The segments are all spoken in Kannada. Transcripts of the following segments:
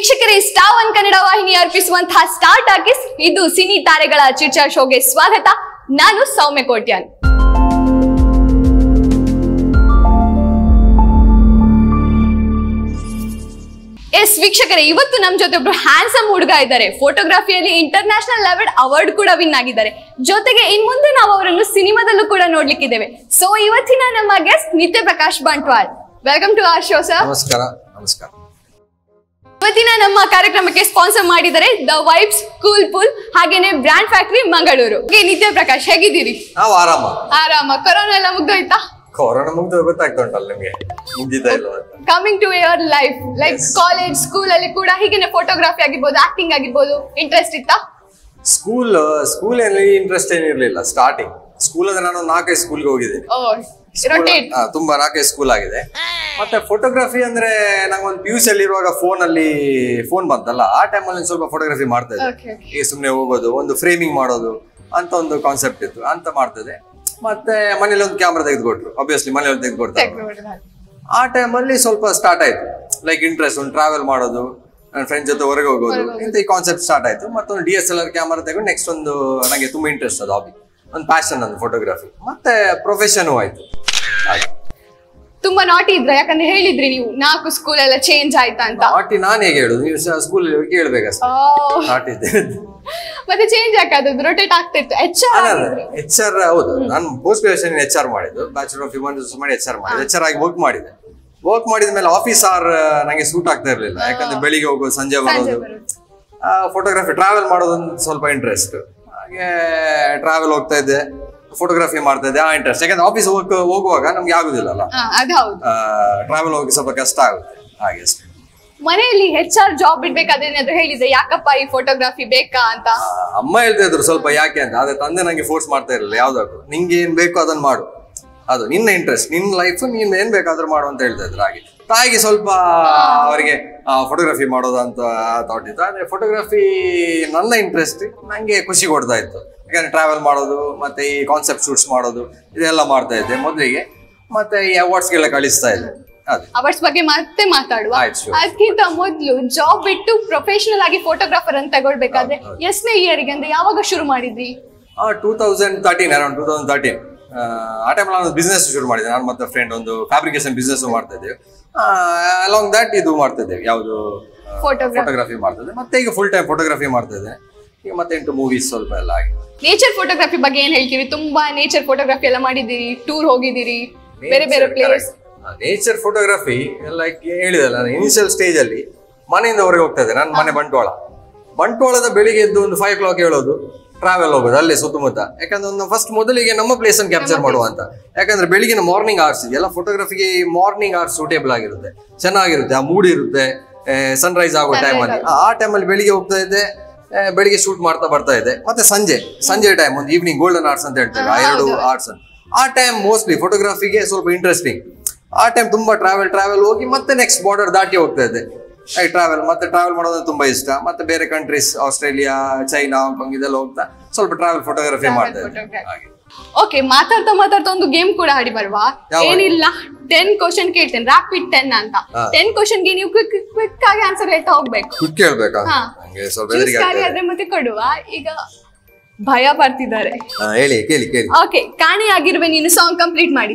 ವೀಕ್ಷಕರೇ ಸ್ಟಾರ್ ಒನ್ ಕನ್ನಡ ವಾಹಿನಿ ಅರ್ಪಿಸುವಂತಹ ಸ್ಟಾರ್ ಟಾಕೀಸ್ ಇದು ಸಿನಿ ತಾರೆಗಳ ಚಿರ್ಚಾ ಶೋಗೆ ಸ್ವಾಗತ ನಾನು ಸೌಮ್ಯ ಕೋಟ್ಯಾನ್ ಎಸ್ ವೀಕ್ಷಕರೇ ಇವತ್ತು ನಮ್ ಜೊತೆ ಒಬ್ರು ಹ್ಯಾಂಡ್ಸಮ್ ಹುಡುಗ ಇದ್ದಾರೆ ಫೋಟೋಗ್ರಫಿಯಲ್ಲಿ ಇಂಟರ್ನ್ಯಾಷನಲ್ ಲೆವೆಲ್ ಅವಾರ್ಡ್ ಕೂಡ ವಿನ್ ಆಗಿದ್ದಾರೆ ಜೊತೆಗೆ ಇನ್ ಮುಂದೆ ನಾವು ಅವರನ್ನು ಸಿನಿಮಾದಲ್ಲೂ ಕೂಡ ನೋಡ್ಲಿಕ್ಕಿದ್ದೇವೆ ಸೊ ಇವತ್ತಿನ ನಮ್ಮ guest Nithya Prakash Bantwal welcome to our show sir ನಮಸ್ಕಾರ ನಮಸ್ಕಾರ ಇವತ್ತಿನ ನಮ್ಮ ಕಾರ್ಯಕ್ರಮಕ್ಕೆ ಸ್ಪಾನ್ಸರ್ ಮಾಡಿದರೆ ದ ವೈಬ್ಸ್ ಕೂಲ್ ಪೂಲ್ ಹಾಗೇನೆ ಬ್ರ್ಯಾಂಡ್ ಫ್ಯಾಕ್ಟರಿ ಮಂಗಳೂರು ಹಾಗೆ ನಿತ್ಯ ಪ್ರಕಾಶ್ ಹೇಗಿದ್ದೀರಿ ನಾವು ಆರಾಮ ಆರಾಮ ಕೊರೋನಾ ಎಲ್ಲ ಮುಗ್ದೋಯ್ತಾ ಕೊರೋನಾ ಮುಗ್ದು ಗೊತ್ತಾಗ್ತಾ ಉಂಟಲ್ಲ ನಿಮ್ಗೆ ಮುಗ್ದಿದ್ದ ಇಲ್ಲ ಅಂತ coming to your life like college school ಅಲ್ಲಿ ಕೂಡ ಹೀಗೇನೆ ಫೋಟೋಗ್ರಫಿ ಆಗಿರ್ಬೋದು ಆಕ್ಟಿಂಗ್ ಆಗಿರ್ಬೋದು ಇಂಟ್ರೆಸ್ಟ್ ಇತ್ತಾ ಸ್ಕೂಲ್ ಸ್ಕೂಲ್ ಏನಲ್ಲಿ ಇಂಟ್ರೆಸ್ಟ್ ಏನಿರ್ಲಿಲ್ಲ ಸ್ಟಾರ್ಟಿಂಗ್ ಸ್ಕೂಲ್ ಅಂದ್ರೆ ನಾನು ನಾಲ್ಕೈದು ಸ್ಕೂಲ್ಗೆ ಹೋಗಿದ್ದೇನೆ ಓ ರೊಟೇಟ್ ಆ, ತುಂಬಾ ನಾಲ್ಕೈದು ಸ್ಕೂಲ್ ಆಗಿದೆ ಮತ್ತೆ ಫೋಟೋಗ್ರಫಿ ಅಂದ್ರೆ ನಂಗೆ ಒಂದು ಪಿ ಯು ಅಲ್ಲಿ ಇರುವಾಗ ಫೋನ್ ಅಲ್ಲಿ ಫೋನ್ ಬಂತಲ್ಲ ಆ ಟೈಮಲ್ಲಿ ಸ್ವಲ್ಪ ಫೋಟೋಗ್ರಫಿ ಮಾಡ್ತಾ ಇದ್ದೆ ಓಕೆ ಈಗ ಸುಮ್ಮನೆ ಹೋಗೋದು ಒಂದು ಫ್ರೇಮಿಂಗ್ ಮಾಡೋದು ಅಂತ ಒಂದು ಕಾನ್ಸೆಪ್ಟ್ ಇತ್ತು ಅಂತ ಮಾಡ್ತಿದ್ದೆ ಮತ್ತೆ ಮನೇಲಿ ಒಂದು ಕ್ಯಾಮ್ರಾ ತೆಗೆದುಕೊಟ್ರು ಅಬ್ವಿಯಸ್ಲಿ ಮನೇಲಿ ತೆಗೆದುಕೊಡ್ತಾರೆ ಆ ಟೈಮಲ್ಲಿ ಸ್ವಲ್ಪ ಸ್ಟಾರ್ಟ್ ಆಯ್ತು ಲೈಕ್ ಇಂಟ್ರೆಸ್ಟ್ ಒಂದು ಟ್ರಾವೆಲ್ ಮಾಡೋದು ನನ್ನ ಫ್ರೆಂಡ್ ಜೊತೆ ಹೊರಗೆ ಹೋಗೋದು ಇಂಥ ಈ ಕಾನ್ಸೆಪ್ಟ್ ಸ್ಟಾರ್ಟ್ ಆಯ್ತು ಮತ್ತೊಂದು D S L R camera ತಗೊಂಡು ನೆಕ್ಸ್ಟ್ ಒಂದು ನನಗೆ ತುಂಬಾ ಇಂಟ್ರೆಸ್ಟ್ ಅದು ಹಾಬಿ ಒಂದು ಪ್ಯಾಷನ್ ನಂದು ಫೋಟೋಗ್ರಫಿ ಮತ್ತೆ ಪ್ರೊಫೆಷನ್ ಆಯ್ತು ಹಾಗೆ ತುಂಬಾ ನಾಟಿ ಇದ್ರ ಯಾಕಂದ್ರೆ ಹೇಳಿದ್ರಿ ನೀವು ನಾಲ್ಕು ಸ್ಕೂಲ್ ಎಲ್ಲ ಚೇಂಜ್ ಆಯ್ತಾ ಅಂತ ನಾಟಿ ನಾನು ಹೇಗೆ ಹೇಳುದು ನೀವು ಸ್ಕೂಲ್ ಕೇಳ್ಬೇಕಷ್ಟೇ ಓ, ನಾಟಿ ಇದೆ ಮತ್ತೆ ಚೇಂಜ್ ಯಾಕಾದದ್ದು ರೊಟೇಟ್ ಆಗ್ತಿತ್ತು ಎಚ್ ಎಚ್ ಆರ್ ಹೌದು ನಾನು ಪೋಸ್ಟ್ ಗ್ರಾಜುಯೇಷನ್ ಎಚ್ ಆರ್ ಮಾಡಿದ್ದು ಬ್ಯಾಚುಲರ್ ಆಫ್ ಹ್ಯೂಮನ್ ರಿಸೋರ್ಸ್ ಮಾಡಿ ಎಚ್ ಆರ್ ಮಾಡಿದ್ದು ಎಚ್ ಆರ್ ಆಗಿ ವರ್ಕ್ ಮಾಡಿದೆ ವರ್ಕ್ ಮಾಡಿದ ಮೇಲೆ ಆಫೀಸ್ ಆರ್ ನಂಗೆ ಸೂಟ್ ಆಗ್ತಾ ಇರಲಿಲ್ಲ ಯಾಕಂದ್ರೆ ಬೆಳಿಗ್ಗೆ ಹೋಗೋದು ಸಂಜೆ ಬರೋದು ಫೋಟೋಗ್ರಫಿ ಟ್ರಾವೆಲ್ ಮಾಡೋದು ಒಂದು ಸ್ವಲ್ಪ ಇಂಟ್ರೆಸ್ಟ್ ಹಾಗೆ ಟ್ರಾವೆಲ್ ಹೋಗ್ತಾ ಇದ್ದೆ ಫೋಟೋಗ್ರಫಿ ಮಾಡ್ತಾ ಇದ್ದೆ ಆ ಇಂಟ್ರೆಸ್ಟ್ ಯಾಕಂದ್ರೆ ಆಫೀಸ್ ವರ್ಕ್ ಹೋಗುವಾಗ ನಮ್ಗೆ ಆಗುದಿಲ್ಲ ಅಲ್ಲ ಅದು ಹೌದು ಟ್ರಾವೆಲ್ ಹೋಗಿ ಸ್ವಲ್ಪ ಕಷ್ಟ ಆಗುತ್ತೆ ಹಾಗೆ ಅಷ್ಟೇ ಮನೆಯಲ್ಲಿ ಹೆಚ್ ಆರ್ ಜಾಬ್ ಬಿಡ್ಬೇಕಾದ್ರೆ ಏನಾದ್ರು ಹೇಳಿದೆ ಯಾಕಪ್ಪ ಈ ಫೋಟೋಗ್ರಫಿ ಬೇಕಾ ಅಂತ ಆ, ಅಮ್ಮ ಹೇಳ್ತಾ ಇದ್ರು ಸ್ವಲ್ಪ ಯಾಕೆ ಅಂತ ಆದ್ರೆ ತಂದೆ ನಂಗೆ ಫೋರ್ಸ್ ಮಾಡ್ತಾ ಇರಲಿಲ್ಲ ಯಾವ್ದಾದ್ರು ನಿಂಗೆ ಏನ್ ಬೇಕು ಅದನ್ನ ಮಾಡು ಅದು ನಿನ್ನ ಇಂಟ್ರೆಸ್ಟ್ ನಿನ್ನ ಲೈಫ್ ನೀನ್ ಏನ್ ಬೇಕಾದ್ರೂ ಮಾಡು ಅಂತ ಹೇಳ್ತಾ ಇದ್ರು ಹಾಗೆ ತಾಯಿಗೆ ಸ್ವಲ್ಪ ಅವರಿಗೆ ಫೋಟೋಗ್ರಫಿ ಮಾಡೋದು ಅಂತ ಥಾಟ್ ಇತ್ತು ಆದ್ರೆ ಫೋಟೋಗ್ರಫಿ ನನ್ನ ಇಂಟ್ರೆಸ್ಟ್ ನಂಗೆ ಖುಷಿ ಕೊಡ್ತಾ ಇತ್ತು ಯಾಕಂದ್ರೆ ಟ್ರಾವೆಲ್ ಮಾಡೋದು ಮತ್ತೆ ಈ ಕಾನ್ಸೆಪ್ಟ್ ಶೂಟ್ಸ್ ಮಾಡೋದು ಇದೆಲ್ಲ ಮಾಡ್ತಾ ಇದ್ದೆ ಮೊದಲಿಗೆ ಮತ್ತೆ ಈ ಅವಾರ್ಡ್ಸ್ಗೆಲ್ಲ ಕಳಿಸ್ತಾ ಇದ್ದೆ ಅದೇ ಅವಾರ್ಡ್ಸ್ ಬಗ್ಗೆ ಮತ್ತೆ ಮಾತಾಡುವ ಆಯ್ತು, sure. ಅದಕ್ಕಿಂತ ಮೊದಲು ಜಾಬ್ ಬಿಟ್ಟು ಪ್ರೊಫೆಷನಲ್ ಆಗಿ ಫೋಟೋಗ್ರಾಫರ್ ಅಂತ ತಗೊಳ್ಬೇಕಾದ್ರೆ ಎಷ್ಟನೇ ಇಯರ್ಗೆ ಅಂದ್ರೆ ಯಾವಾಗ ಶುರು ಮಾಡಿದ್ರಿ two thousand thirteen around two thousand thirteen ಆ ಟೈಮಲ್ಲಿ ನಾನು ಬಿಸ್ನೆಸ್ ಶುರು ಮಾಡಿದೆ ನಾನು ಮತ್ತೆ ಫ್ರೆಂಡ್ ಒಂದು ಫ್ಯಾಬ್ರಿಕೇಶನ್ ಬಿಸ್ನೆಸ್ ಮಾಡ್ತಾ ಇದ್ದೇವೆ ಅಲಾಂಗ್ ದಟ್ ಇದು ಮಾಡ್ತಾ ಇದ್ದೇವೆ ಯಾವುದು Photography. ಫೋಟೋಗ್ರಫಿ ಮಾಡ್ತಿದ್ದೆ ಮತ್ತೆ ಈಗ ಫುಲ್ ಟೈಮ್ ಫೋಟೋಗ್ರಫಿ ಮಾಡ್ತಾ ಇದ್ದೇನೆ ಈಗ ಮತ್ತೆ ಇಂಟು ಮೂವೀಸ್ ಸ್ವಲ್ಪ ಎಲ್ಲ ಆಗಿದೆ ನೇಚರ್ ಫೋಟೋಗ್ರಫಿ ಬಗ್ಗೆ ಏನ್ ಹೇಳ್ತೀರಿ ತುಂಬಾ ನೇಚರ್ ಫೋಟೋಗ್ರಫಿ ಎಲ್ಲ ಮಾಡಿದಿರಿ ಟೂರ್ ಹೋಗಿದ್ದೀರಿ ಬೇರೆ ಬೇರೆ ಪ್ಲೇಸ್ ನೇಚರ್ ಫೋಟೋಗ್ರಫಿ ಲೈಕ್ ಹೇಳಿದಲ್ಲ ನಾನು ಇನಿಷಿಯಲ್ ಸ್ಟೇಜ್ ಅಲ್ಲಿ ಮನೆಯಿಂದ ಹೊರಗೆ ಹೋಗ್ತಾ ಇದ್ದೆ ನನ್ನ ಮನೆ ಬಂಟ್ವಾಳ ಬಂಟ್ವಾಳದ ಬೆಳಿಗ್ಗೆ ಎದ್ದು ಒಂದು ಫೈವ್ ಕ್ಲಾಕ್ ಹೇಳೋದು ಟ್ರಾವೆಲ್ ಹೋಗೋದು ಅಲ್ಲೇ ಸುತ್ತಮುತ್ತ ಯಾಕಂದ್ರೆ ಒಂದು ಫಸ್ಟ್ ಮೊದಲಿಗೆ ನಮ್ಮ ಪ್ಲೇಸ್ ಅನ್ನು ಕ್ಯಾಪ್ಚರ್ ಮಾಡುವ ಅಂತ ಯಾಕಂದ್ರೆ ಬೆಳಿಗಿನ ಮಾರ್ನಿಂಗ್ ಅವರ್ಸ್ ಇದೆಯಲ್ಲ ಫೋಟೋಗ್ರಫಿಗೆ ಮಾರ್ನಿಂಗ್ ಅವರ್ಸ್ ಸೂಟೇಬಲ್ ಆಗಿರುತ್ತೆ ಚೆನ್ನಾಗಿರುತ್ತೆ ಆ ಮೂಡ್ ಇರುತ್ತೆ ಸನ್ರೈಸ್ ಆಗೋ ಟೈಮಲ್ಲಿ ಆ ಟೈಮಲ್ಲಿ ಬೆಳಿಗ್ಗೆ ಹೋಗ್ತಾ ಇದ್ದೆ ಆ, ಬೆಳಿಗ್ಗೆ ಶೂಟ್ ಮಾಡ್ತಾ ಬರ್ತಾ ಇದ್ದೆ ಮತ್ತೆ ಸಂಜೆ ಸಂಜೆ ಟೈಮ್ ಒಂದು ಈವ್ನಿಂಗ್ ಗೋಲ್ಡನ್ ಆರ್ಟ್ಸ್ ಅಂತ ಹೇಳ್ತೇವೆ ಆ ಎರಡು ಆರ್ಟ್ಸ್ ಆ ಟೈಮ್ ಮೋಸ್ಟ್ಲಿ ಫೋಟೋಗ್ರಫಿಗೆ ಸ್ವಲ್ಪ ಇಂಟ್ರೆಸ್ಟಿಂಗ್ ಆ ಟೈಮ್ ತುಂಬಾ ಟ್ರಾವೆಲ್ ಟ್ರಾವೆಲ್ ಹೋಗಿ ಮತ್ತೆ ನೆಕ್ಸ್ಟ್ ಬಾರ್ಡರ್ ದಾಟಿ ಹೋಗ್ತಾ ಇದ್ದೆ ಟ್ರಾವೆಲ್ ಮತ್ತೆ ಟ್ರಾವೆಲ್ ಮಾಡೋದು ತುಂಬಾ ಇಷ್ಟ ಮತ್ತೆ ಬೇರೆ ಕಂಟ್ರೀಸ್ ಆಸ್ಟ್ರೇಲಿಯಾ ಚೈನಾ ಹಾಂಗ್ಕಾಂಗ್ ಇದೆಲ್ಲ ಹೋಗ್ತಾ ಸ್ವಲ್ಪ ಟ್ರಾವೆಲ್ ಫೋಟೋಗ್ರಫಿ ಮಾಡ್ತಾ ಇದ್ದೆ photography. ಹಾಗೆ ಓಕೆ ಮಾತಾಡ್ತಾ ಮಾತಾಡ್ತಾ ಒಂದು ಗೇಮ್ ಕೂಡ ಆಡಿ ಬರುವ ಯಾವ? ಏನಿಲ್ಲ ಟೆನ್ ಕ್ವಶನ್ ಕೇಳ್ತೇನೆ ರ್ಯಾಪಿಡ್ ಟೆನ್ ಅಂತ ಹಾ. ಟೆನ್ ಕ್ವಶನ್ಗೆ ನೀವು ಕ್ವಿಕ್ ಕ್ವಿಕ್ ಆಗಿ ಆನ್ಸರ್ ಹೇಳ್ತಾ ಹೋಗ್ಬೇಕು ಕುಟ್ ಕೇಳ್ಬೇಕಾ ಹಾ. ನಂಗೆ ಸ್ವಲ್ಪ Choose ಹೆದರಿಕೆ ಖಾಲಿ ಆಗ್ತದೆ ಆದ್ರೆ ಮತ್ತೆ ಕೊಡುವ ಈಗ ಭಯ ಬರ್ತಿದ್ದಾರೆ ಹಾ, ಹೇಳಿ ಕೇಳಿ ಕೇಳಿ ಓಕೆ ಕಾಣೆಯಾಗಿರುವೆ ನೀನು ಸಾಂಗ್ ಕಂಪ್ಲೀಟ್ ಮಾಡಿ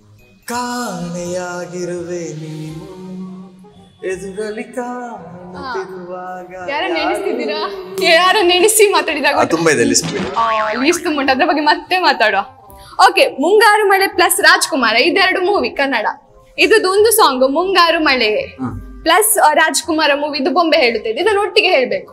ಕಾಣೆಯಾಗಿರುವೆ ನೀನು ಎದುರಲ್ಲಿ ಕಾಣುತ್ತಿರುವಾಗ ಯಾರ ನೆನೆಸ್ತಿದ್ದೀರಾ ಯಾರ ನೆನೆಸಿ ಮಾತಾಡಿದಾಗ ಆ, ತುಂಬಾ ಇದೆ ಲಿಸ್ಟ್ ಲೀಸ್ಟ್ ತುಂಬ ಉಂಟು ಅದ್ರ ಬಗ್ಗೆ ಮತ್ತೆ ಮಾತಾಡುವ ಓಕೆ ಮುಂಗಾರು ಮಳೆ ಪ್ಲಸ್ ರಾಜ್ಕುಮಾರ ಇದೆರಡು ಮೂವಿ ಕನ್ನಡ ಇದು ಒಂದು ಸಾಂಗ್ ಮುಂಗಾರು ಮಳೆ ಪ್ಲಸ್ ರಾಜ್ಕುಮಾರ ಮೂವಿದು ಬೊಂಬೆ ಹೇಳುತ್ತದೆ ಇದನ್ನು ಒಟ್ಟಿಗೆ ಹೇಳ್ಬೇಕು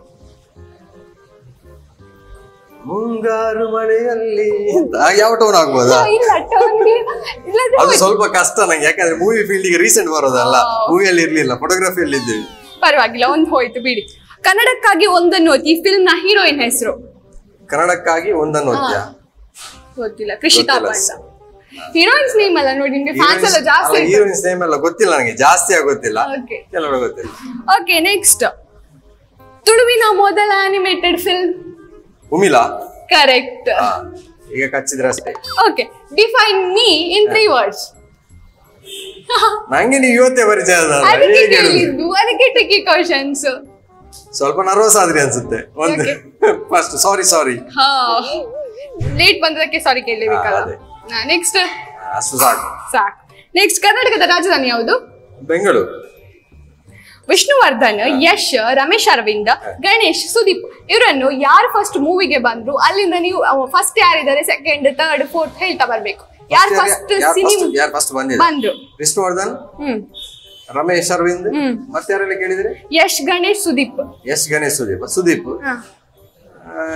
ಮುಂಗಾರು ಮಳೆಯಲ್ಲಿ ಅಂತ ಆ, ಯಾವ ಟೋನ್ ಆಗ್ಬೋದಾ ಇಲ್ಲ ಟೋನ್ಗೆ ಇಲ್ಲದ್ರೆ ಅದು ಸ್ವಲ್ಪ ಕಷ್ಟ ನಂಗೆ ಯಾಕಂದ್ರೆ ಮೂವಿ ಫೀಲ್ಡ್ ರೀಸೆಂಟ್ ಬರೋದಲ್ಲ ಮೂವಿಯಲ್ಲಿ ಇರ್ಲಿಲ್ಲ ಫೋಟೋಗ್ರಫಿಯಲ್ಲಿ ಇದ್ದೀವಿ ಪರವಾಗಿಲ್ಲ ಒಂದು ಹೋಯ್ತು ಬಿಡಿ ಕನ್ನಡಕ್ಕಾಗಿ ಒಂದನ್ನು ಓದಿ ಈ ಫಿಲ್ಮ್ ನ ಹೀರೋಯಿನ್ ಹೆಸರು ಕನ್ನಡಕ್ಕಾಗಿ ಒಂದನ್ನು ಓದ್ಯಾ ಗೊತ್ತಿಲ್ಲ ಕೃಷಿತಾ ಗೊತ್ತಿಲ್ಲ. ಪಾಂಡ ಹೀರೋಯಿನ್ಸ್ ನೇಮ್ ಅಲ್ಲ ನೋಡಿ ನಿಮ್ಗೆ ಫ್ಯಾನ್ಸ್ ಎಲ್ಲ ಜಾಸ್ತಿ ಹೀರೋಯಿನ್ಸ್ ನೇಮ್ ಎಲ್ಲ ಗೊತ್ತಿಲ್ಲ ನನಗೆ ಜಾಸ್ತಿ ಆಗಿ ಗೊತ್ತಿಲ್ಲ ಓಕೆ ಕೆಲವರು ಗೊತ್ತಿಲ್ಲ ಓಕೆ ನೆಕ್ಸ್ಟ್ ತುಳುವಿನ ಮೊದಲ ಅನಿಮೇಟೆಡ್ ಫಿಲ್ಮ್ ಉಮಿಲಾ ಕರೆಕ್ಟ್ ಹಾ, ಈಗ ಕಚ್ಚಿದ್ರೆ ಅಷ್ಟೇ okay define me in three words ನಂಗೆ ನೀವು ಇವತ್ತೇ ಪರಿಚಯ ಆದಲ್ಲ. ಅದಕ್ಕೆ ಹೇಗೆ ಹೇಳುದು? ಕೇಳಿದ್ದು ಅದಕ್ಕೆ ಟಿಕ್ಕಿ ಕ್ವಶನ್ಸ್ ಸ್ವಲ್ಪ ನರ್ವಸ್ ಆದ್ರಿ ಅನ್ಸುತ್ತೆ ಒಂದು ಫಸ್ಟ್ ಸಾರಿ ಸಾರಿ ಹಾ ಲೇಟ್ ಬಂದದಕ್ಕೆ ಸಾರಿ ಕೇಳಲೇಬೇಕಲ್ಲ ಅದೇ. ನೆಕ್ಸ್ಟ್ ಅಷ್ಟು ಸಾಕು ಸಾಕು ನೆಕ್ಸ್ಟ್ ಕರ್ನಾಟಕದ ರಾಜಧಾನಿ ಯಾವುದು ಬೆಂಗಳೂರು ವಿಷ್ಣುವರ್ಧನ್ ಯಶ್ ರಮೇಶ್ ಅರವಿಂದ್ ಗಣೇಶ್ ಸುದೀಪ್ ಇವರನ್ನು ಯಾರು ಫಸ್ಟ್ ಮೂವಿಗೆ ಬಂದ್ರು ಅಲ್ಲಿಂದ ನೀವು ಫಸ್ಟ್ ಯಾರಿದ್ದಾರೆ ಸೆಕೆಂಡ್ ಥರ್ಡ್ ಫೋರ್ತ್ ಹೇಳ್ತಾ ಬರ್ಬೇಕು ಯಾರು ಫಸ್ಟ್ ಸಿನಿಮಾ ಯಾರು ಫಸ್ಟ್ ಬಂದಿದೆ ಬಂದ್ರು ವಿಷ್ಣುವರ್ಧನ್ ಹ್ಮ್ ರಮೇಶ್ ಅರವಿಂದ್ ಹ್ಮ್. ಮತ್ತೆ ಯಾರೆಲ್ಲ ಕೇಳಿದ್ರಿ ಯಶ್ ಗಣೇಶ್ ಸುದೀಪ್ ಎಸ್ ಗಣೇಶ್ ಸುದೀಪ್ ಸುದೀಪ್ ಹ. ಆ,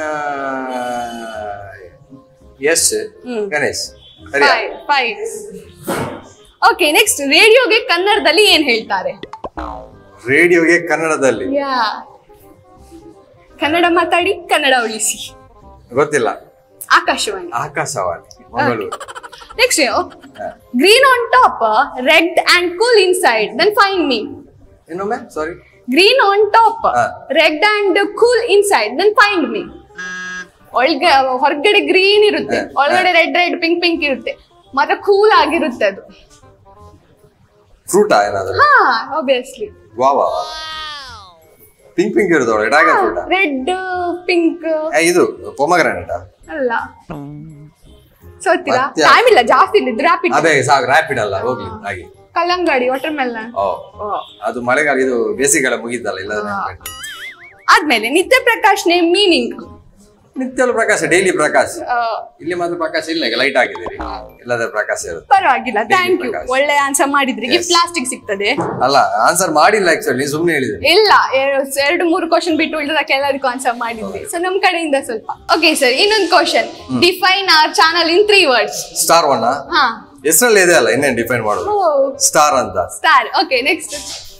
ಯಶ್ ಹ್ಮ್. ಗಣೇಶ್ ಸರಿಯಾ ಫೈವ್ ಫೈವ್ ಓಕೆ ನೆಕ್ಸ್ಟ್ ರೇಡಿಯೋಗೆ ಕನ್ನಡದಲ್ಲಿ ಏನ್ ಹೇಳ್ತಾರೆ ರೇಡಿಯೋಗೆ ಕನ್ನಡದಲ್ಲಿ ಯಾ ಕನ್ನಡ ಮಾತಾಡಿ ಕನ್ನಡ ಉಳಿಸಿ ಗೊತ್ತಿಲ್ಲ Akashvani Akashvani Mangaluru next green on top red and cool inside then find me ಇನ್ನೊಮ್ಮೆ ಸಾರಿ ಗ್ರೀನ್ ಆನ್ ಟಾಪ್ ಹಾ. Red and cool inside then find me ಒಳಗೆ ಹೊರಗಡೆ ಗ್ರೀನ್ ಇರುತ್ತೆ ಹಾ. ಒಳಗಡೆ ರೆಡ್ ರೆಡ್ ಪಿಂಕ್ ಪಿಂಕ್ ಇರುತ್ತೆ ಮಾತ್ರ ಕೂಲ್ ಆಗಿರುತ್ತೆ ಅದು ಫ್ರೂಟಾ ಏನಾದ್ರು ಹಾ ಆಬ್ವಿಯಸ್ಲಿ ವಾ ವಾ ಪಿಂಕ್ ಪಿಂಕ್ ಇರುತ್ತವಳೆ ಡ್ರ್ಯಾಗನ್ ಫ್ರೂಟಾ ರೆಡ್ ಪಿಂಕ್ ಇದು ಪೊಮಗ್ರಾನೇಟ ಅಲ್ಲ ಸೋತಿರಾ ಮತ್ತೆ? ಟೈಮ್ ಇಲ್ಲ ಜಾಸ್ತಿ ಇಲ್ಲ ರ್ಯಾಪಿಡ್ ಅದೇ ಸಾಕು ರ್ಯಾಪಿಡ್ ಅಲ್ಲ ಹೋಗ್ಲಿ ಹಾಗೆ ಕಲ್ಲಂಗಡಿ ವಾಟರ್ ಮೆಲನ್ ಓ ಅದು ಮಳೆಗಾಲ ಇದು ಬೇಸಿಗೆಗಾಲ ಮುಗಿತಲ್ಲ ಇಲ್ಲ ಆದ್ಮೇಲೆ ನಿತ್ಯ ಪ್ರಕಾಶ್ನೆ ಮೀನಿಂಗ್ ನಿತ್ಯಲು ಪ್ರಕಾಶ ಡೈಲಿ ಪ್ರಕಾಶ ಇಲ್ಲಿ ಮಾತ್ರ ಪ್ರಕಾಶ ಇಲ್ಲ ಈಗ ಲೈಟ್ ಹಾಕಿದ್ದೀರಿ ಇಲ್ಲದ ಪ್ರಕಾಶ ಇರುತ್ತೆ ಪರವಾಗಿಲ್ಲ ಥ್ಯಾಂಕ್ ಯು ಪ್ರಕಾಶ್. ಒಳ್ಳೆ ಆನ್ಸರ್ ಮಾಡಿದ್ರಿ ಗಿಫ್ಟ್ ಪ್ಲಾಸ್ಟಿಕ್ ಸಿಗ್ತದೆ ಅಲ್ಲ ಆನ್ಸರ್ ಮಾಡಿಲ್ಲ ಆಕ್ಚುಲಿ ನೀವು ಸುಮ್ಮನೆ ಹೇಳಿದ್ರಿ ಇಲ್ಲ ಎರ- ಎರಡು ಮೂರು ಕ್ವಶನ್ ಬಿಟ್ಟು ಉಳಿದಕ್ಕೆ ಎಲ್ಲರಿಗೂ ಆನ್ಸರ್ ಮಾಡಿದ್ವಿ ಸೊ ನಮ್ ಕಡೆಯಿಂದ ಸ್ವಲ್ಪ ಓಕೆ ಸರ್ ಇನ್ನೊಂದು question define our channel in three words star one ಹಾ ಹೆಸರಲ್ಲಿ ಇದೆ ಅಲ್ಲ ಇನ್ನೇನು ಡಿಫೈನ್ ಮಾಡೋದು ಸ್ಟಾರ್ ಅಂತ star okay next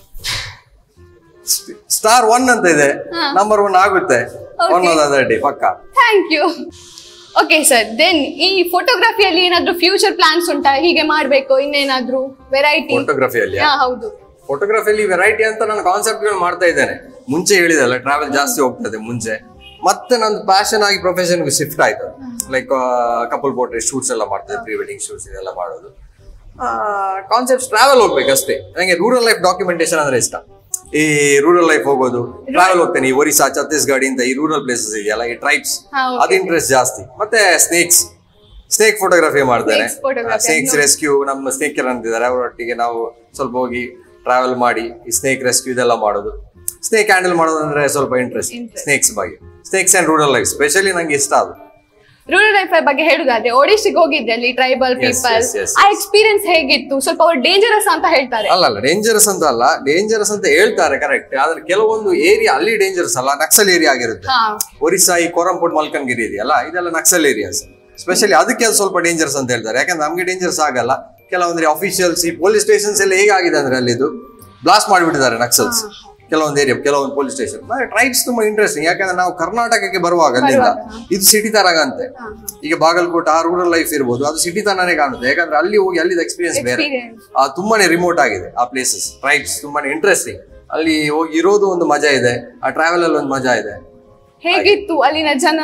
star one ಅಂತ ಇದೆ ಹಾ. ನಂಬರ್ ಒನ್ ಆಗುತ್ತೆ Okay. ಒನ್ ರೆಡಿ ಪಕ್ಕ thank you okay sir then ಈ ಫೋಟೋಗ್ರಫಿಯಲ್ಲಿ ಏನಾದ್ರು ಫ್ಯೂಚರ್ ಪ್ಲಾನ್ಸ್ ಉಂಟಾ ಹೀಗೆ ಮಾಡ್ಬೇಕು ಇನ್ನೇನಾದ್ರೂ ವೆರೈಟಿ ಫೋಟೋಗ್ರಫಿಯಲ್ಲಿ ಹಾ ಹೌದು ಫೋಟೋಗ್ರಫಿಯಲ್ಲಿ ವೆರೈಟಿ ಅಂತ ನಾನು ಕಾನ್ಸೆಪ್ಟ್ ಗಳು ಮಾಡ್ತಾ ಇದ್ದೇನೆ ಮುಂಚೆ ಹೇಳಿದಲ್ಲ ಟ್ರಾವೆಲ್ ಜಾಸ್ತಿ ಹೋಗ್ತದೆ ಮುಂಚೆ ಮತ್ತೆ ನಂದು ಪ್ಯಾಷನ್ ಆಗಿ ಪ್ರೊಫೆಷನ್ ಶಿಫ್ಟ್ ಆಯ್ತು ಲೈಕ್ ಕಪಲ್ ಪೋರ್ಟ್ರೇಟ್ ಶೂಟ್ಸ್ ಎಲ್ಲ ಮಾಡ್ತೇವೆ ಪ್ರೀ ವೆಡ್ಡಿಂಗ್ ಶೂಟ್ಸ್ ಇದೆಲ್ಲ ಮಾಡೋದು ಕಾನ್ಸೆಪ್ಟ್ಸ್ ಟ್ರಾವೆಲ್ ಹೋಗ್ಬೇಕಷ್ಟೇ ನನಗೆ ರೂರಲ್ ಲೈಫ್ ಡಾಕ್ಯುಮೆಂಟೇಶನ್ ಅಂದ್ರೆ ಇಷ್ಟ ಈ ರೂರಲ್ ಲೈಫ್ ಹೋಗೋದು ಟ್ರಾವೆಲ್ ಹೋಗ್ತೇನೆ ಈ ಒರಿಸ್ಸಾ ಛತ್ತೀಸ್ಗಢ ಇಂದ ಈ ರೂರಲ್ ಪ್ಲೇಸಸ್ ಇದೆಯಲ್ಲ ಈ ಟ್ರೈಬ್ಸ್ ಹಾ, okay. ಅದು ಇಂಟ್ರೆಸ್ಟ್ ಜಾಸ್ತಿ ಮತ್ತೆ ಸ್ನೇಕ್ಸ್ ಸ್ನೇಕ್ ಫೋಟೋಗ್ರಫಿ ಮಾಡ್ತೇನೆ Snakes photography, ಸ್ನೇಕ್ಸ್ ಅದು- ರೆಸ್ಕ್ಯೂ ನಮ್ಮ ಸ್ನೇಕ್ ಅಂತಿದ್ದಾರೆ ಅವರೊಟ್ಟಿಗೆ ನಾವು ಸ್ವಲ್ಪ ಹೋಗಿ ಟ್ರಾವೆಲ್ ಮಾಡಿ ಈ ಸ್ನೇಕ್ ರೆಸ್ಕ್ಯೂ ಇದೆಲ್ಲ ಮಾಡೋದು ಸ್ನೇಕ್ ಹ್ಯಾಂಡಲ್ ಮಾಡೋದಂದ್ರೆ ಸ್ವಲ್ಪ ಇಂಟ್ರೆಸ್ಟ್ Interest. ಸ್ನೇಕ್ಸ್ ಬಗ್ಗೆ snakes and rural life specially ನಂಗೆ ಇಷ್ಟ ಅದು ರೂರಲ್ ಲೈಫ್ ಬಗ್ಗೆ ಹೇಳುದಾದ್ರೆ ಒಡಿಶಿಗೆ ಹೋಗಿದ್ದೆ ಅಲ್ಲಿ tribal Yes, people yes, yes, ಆ ಎಕ್ಸ್ಪೀರಿಯನ್ಸ್ ಹೇಗಿತ್ತು ಸ್ವಲ್ಪ ಅವ್ರು ಡೇಂಜರಸ್ ಅಂತ ಹೇಳ್ತಾರೆ ಅಲ್ಲ ಅಲ್ಲ ಡೇಂಜರಸ್ ಅಂತ ಅಲ್ಲ ಡೇಂಜರಸ್ ಅಂತ ಹೇಳ್ತಾರೆ ಕರೆಕ್ಟ್ ಆದ್ರೆ ಕೆಲವೊಂದು ಏರಿಯಾ ಅಲ್ಲಿ ಡೇಂಜರಸ್ ಅಲ್ಲ ನಕ್ಸಲ್ ಏರಿಯಾ ಆಗಿರುತ್ತೆ ಹಾ ಒರಿಸ್ಸಾ ಈ ಕೋರಂಪುಟ್ ಮಲ್ಕನ್ಗಿರಿ ಇದೆಯಲ್ಲ ಇದೆಲ್ಲ ನಕ್ಸಲ್ ಏರಿಯಾಸ್ ಸ್ಪೆಷಲಿ ಅದಕ್ಕೆ ಅದು ಸ್ವಲ್ಪ ಡೇಂಜರ್ಸ್ ಅಂತ ಹೇಳ್ತಾರೆ ಯಾಕಂದ್ರೆ ನಮ್ಗೆ ಡೇಂಜರ್ಸ್ ಆಗಲ್ಲ ಕೆಲವೊಂದ್ರೆ ಅಫಿಷಿಯಲ್ಸ್ ಈ ಪೊಲೀಸ್ ಸ್ಟೇಷನ್ಸ್ ಎಲ್ಲ ಹೇಗಾಗಿದೆ ಅಂದ್ರೆ ಅಲ್ಲಿ ಇದು ಬ್ಲಾಸ್ಟ್ ಮಾಡಿಬಿಟ್ಟಿದ್ದಾರೆ ನಕ್ಸಲ್ಸ್ ಕೆಲವೊಂದು ಏರಿಯಾ ಕೆಲವೊಂದು ಪೊಲೀಸ್ ಸ್ಟೇಷನ್ ಟ್ರೈಬ್ಸ್ ತುಂಬಾ ಇಂಟ್ರೆಸ್ಟಿಂಗ್ ಯಾಕಂದ್ರೆ ನಾವು ಕರ್ನಾಟಕಕ್ಕೆ ಬರುವಾಗ ಅಲ್ಲಿಂದ ಇದು ಸಿಟಿ ತರ ಕಾಣುತ್ತೆ ಈಗ ಬಾಗಲಕೋಟೆ ಆ ರೂರಲ್ ಲೈಫ್ ಇರ್ಬೋದು ಅದು ಸಿಟಿ ತರನೇ ಕಾಣುತ್ತೆ ಯಾಕಂದ್ರೆ ಅಲ್ಲಿ ಹೋಗಿ ಅಲ್ಲಿದ ಎಕ್ಸ್ಪೀರಿಯನ್ಸ್ ಬೇರೆ ಎಕ್ಸ್ಪೀರಿಯನ್ಸ್ ಆ ತುಂಬಾನೇ ರಿಮೋಟ್ ಆಗಿದೆ ಆ ಪ್ಲೇಸಸ್ ಟ್ರೈಬ್ಸ್ ತುಂಬಾನೇ ಇಂಟ್ರೆಸ್ಟಿಂಗ್ ಅಲ್ಲಿ ಹೋಗಿ ಇರೋದು ಒಂದು ಮಜಾ ಇದೆ ಆ ಟ್ರಾವೆಲ್ ಅಲ್ಲಿ ಒಂದು ಮಜಾ ಇದೆ ಹೇಗಿತ್ತು ಅಲ್ಲಿನ ಜನ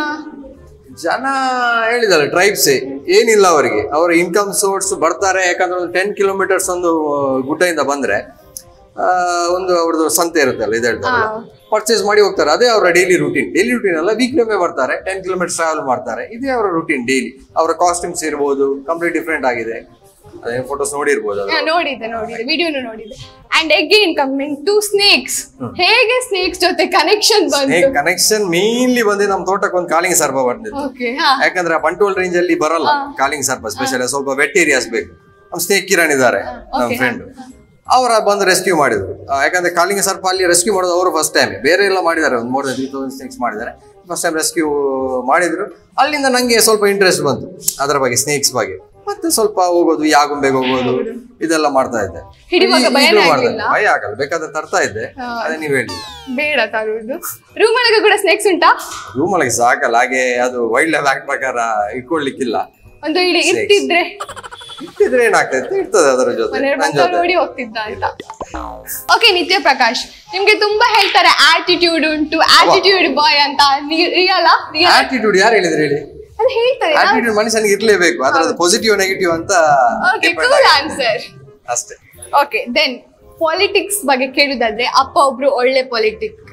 ಜನ ಹೇಳಿದಲ್ಲ ಟ್ರೈಬ್ಸ್ ಏನಿಲ್ಲ ಅವರಿಗೆ ಅವರ ಇನ್ಕಮ್ ಸೋರ್ಸ್ ಬರ್ತಾರೆ ಯಾಕಂದ್ರೆ ಒಂದು ಟೆನ್ ಕಿಲೋಮೀಟರ್ಸ್ ಒಂದು ಆ, ಗುಡ್ಡದಿಂದ ಬಂದ್ರೆ ಆ, ಒಂದು ಅವ್ರದ್ದು ಸಂತೆ ಇರುತ್ತಲ್ಲ ಇದು ಹೇಳ್ತಾರಲ್ಲ ಪರ್ಚೇಸ್ ಮಾಡಿ ಹೋಗ್ತಾರೆ ಅದೇ ಅವರ ಡೈಲಿ ರೂಟೀನ್ ಡೈಲಿ ರೂಟೀನ್ ಅಲ್ಲ ವೀಕ್ಲಿ ಒಮ್ಮೆ ಬರ್ತಾರೆ ಟೆನ್ ಕಿಲೋಮೀಟರ್ ಟ್ರಾವೆಲ್ ಮಾಡ್ತಾರೆ ಇದೇ ಅವರ ರೂಟೀನ್ ಡೈಲಿ ಅವರ ಕಾಸ್ಟ್ಯೂಮ್ಸ್ ಇರ್ಬೋದು ಕಂಪ್ಲೀಟ್ ಡಿಫ್ರೆಂಟ್ ಆಗಿದೆ ಅದೇ ಫೋಟೋಸ್ ನೋಡಿರ್ಬೋದು ಅದು ಹಾ, ನೋಡಿದ್ದೆ ನೋಡಿದ್ದೆ ವಿಡಿಯೋನು ನೋಡಿದ್ದೆ and again coming to snakes ಹೇಗೆ ಸ್ನೇಕ್ಸ್ ಜೊತೆ ಕನೆಕ್ಷನ್ ಬಂತು ಕನೆಕ್ಷನ್ ಮೇನ್ಲಿ ಬಂದು ನಮ್ಮ ತೋಟಕ್ಕೆ ಒಂದು ಕಾಲಿಂಗ್ ಸರ್ಪ ಬಂದಿತ್ತು ಓಕೆ ಹಾ ಯಾಕಂದ್ರೆ ಆ ಬಂಟ್ವಾಲ್ ರೇಂಜ್ ಅಲ್ಲಿ ಬರಲ್ಲ ಕಾಲಿಂಗ್ ಸರ್ಪ ಸ್ಪೆಷಲ್ ಸ್ವಲ್ಪ ವೆಟ್ ಏರಿಯಾಸ್ ಬೇಕು ನಮ್ಮ ಸ್ನೇಕ್ ಕಿರಣ್ ಇದ್ದಾರೆ ನಮ್ಮ okay, ಫ್ರೆಂಡ್ ಅವರ ಬಂದು ರೆಸ್ಕ್ಯೂ ಮಾಡಿದ್ರು ಆ, ಯಾಕಂದ್ರೆ ಕಾಲಿಂಗ್ ಸರ್ಪ ಅಲ್ಲಿ ರೆಸ್ಕ್ಯೂ ಮಾಡೋದು ಅವರು ಫಸ್ಟ್ ಟೈಮ್ ಬೇರೆ ಎಲ್ಲ ಮಾಡಿದ್ದಾರೆ ಒಂದು more than three thousand snakes ಮಾಡಿದ್ದಾರೆ ಫಸ್ಟ್ ಟೈಮ್ ರೆಸ್ಕ್ಯೂ ಮಾಡಿದ್ರು ಅಲ್ಲಿಂದ ನಂಗೆ ಸ್ವಲ್ಪ ಇಂಟ್ರೆಸ್ಟ್ ಬಂತು ಅದರ ಬಗ್ಗೆ ಸ್ನೇಕ್ಸ್ ಬಗ್ಗೆ ಮತ್ತೆ ಸ್ವಲ್ಪ ಹೋಗೋದು ಯಾಗುಂಬೆಗೆ ಹೋಗೋದು ಇದೆಲ್ಲ ಮಾಡ್ತಾ ಇದ್ದೆ ಹಿಡಿಯುವಾಗ ಈ- ಭಯನೇ ಈಗ್ಲೂ ಮಾಡ್ತಾ ಆಗ್ಲಿಲ್ಲ? ಇದ್ದೆ. ಭಯ ಆಗಲ್ಲ ಬೇಕಾದ್ರೆ ತರ್ತಾ ಇದ್ದೆ ಅದೇ ನೀವು ಹೇಳಿಲ್ಲ ಬೇಡ ತರುವುದು ರೂಮ್ ಒಳಗೆ ಕೂಡ ಸ್ನೇಕ್ಸ್ ಉಂಟಾ ರೂಮ್ ಒಳಗೆ ಸಾಕಲ್ಲ ಹಾಗೆ ಅದು ವೈಲ್ಡ್ ಲೈಫ್ ಆಕ್ಟ್ ಪ್ರಕಾರ ಇಟ್ಕೊಳ್ಲಿಕ್ಕಿಲ್ಲ ಒಂದು ಇಡೀ Snakes. ಇರ್ತಿದ್ರೆ ಇಟ್ಟಿದ್ರೆ ಏನಾಗ್ತದೆ ಇರ್ತದೆ ಅದರ ಜೊತೆ ಮನೆಯವ್ರ ನನ್ ಬಂದವ್ರು ಜೊತೆ ನೋಡಿ ಹೋಗ್ತಿದ್ದ ಅಂತ ಓಕೆ ನಿತ್ಯ ಪ್ರಕಾಶ್ ನಿಮ್ಗೆ ತುಂಬಾ ಹೇಳ್ತಾರೆ ಆಟಿಟ್ಯೂಡ್ ಉಂಟು ಆಟಿಟ್ಯೂಡ್ ಬಾಯ್ ಅಂತ ರಿಯಲ್ ರಿಯಲ್ ಆಟಿಟ್ಯೂಡ್ ಯಾರು ಹೇಳಿದ್ರು ಹೇಳಿ ಅದು ಹೇಳ್ತಾರೆ ಆಟಿಟ್ಯೂಡ್ ಮನುಷ್ಯನಿಗೆ ಇರ್ಲೇಬೇಕು ಅದ್ರದ್ದು ಪಾಸಿಟಿವ್ ನೆಗೆಟಿವ್ ಅಂತ ಓಕೆ depend ಕೂಲ್ ಆಗಿದೆ. ಆನ್ಸರ್ ಅಷ್ಟೇ ಓಕೆ ದೆನ್ ಪಾಲಿಟಿಕ್ಸ್ ಬಗ್ಗೆ ಕೇಳುದಾದ್ರೆ ಅಪ್ಪ ಒಬ್ರು ಒಳ್ಳೆ ಪೊಲಿಟಿಕ್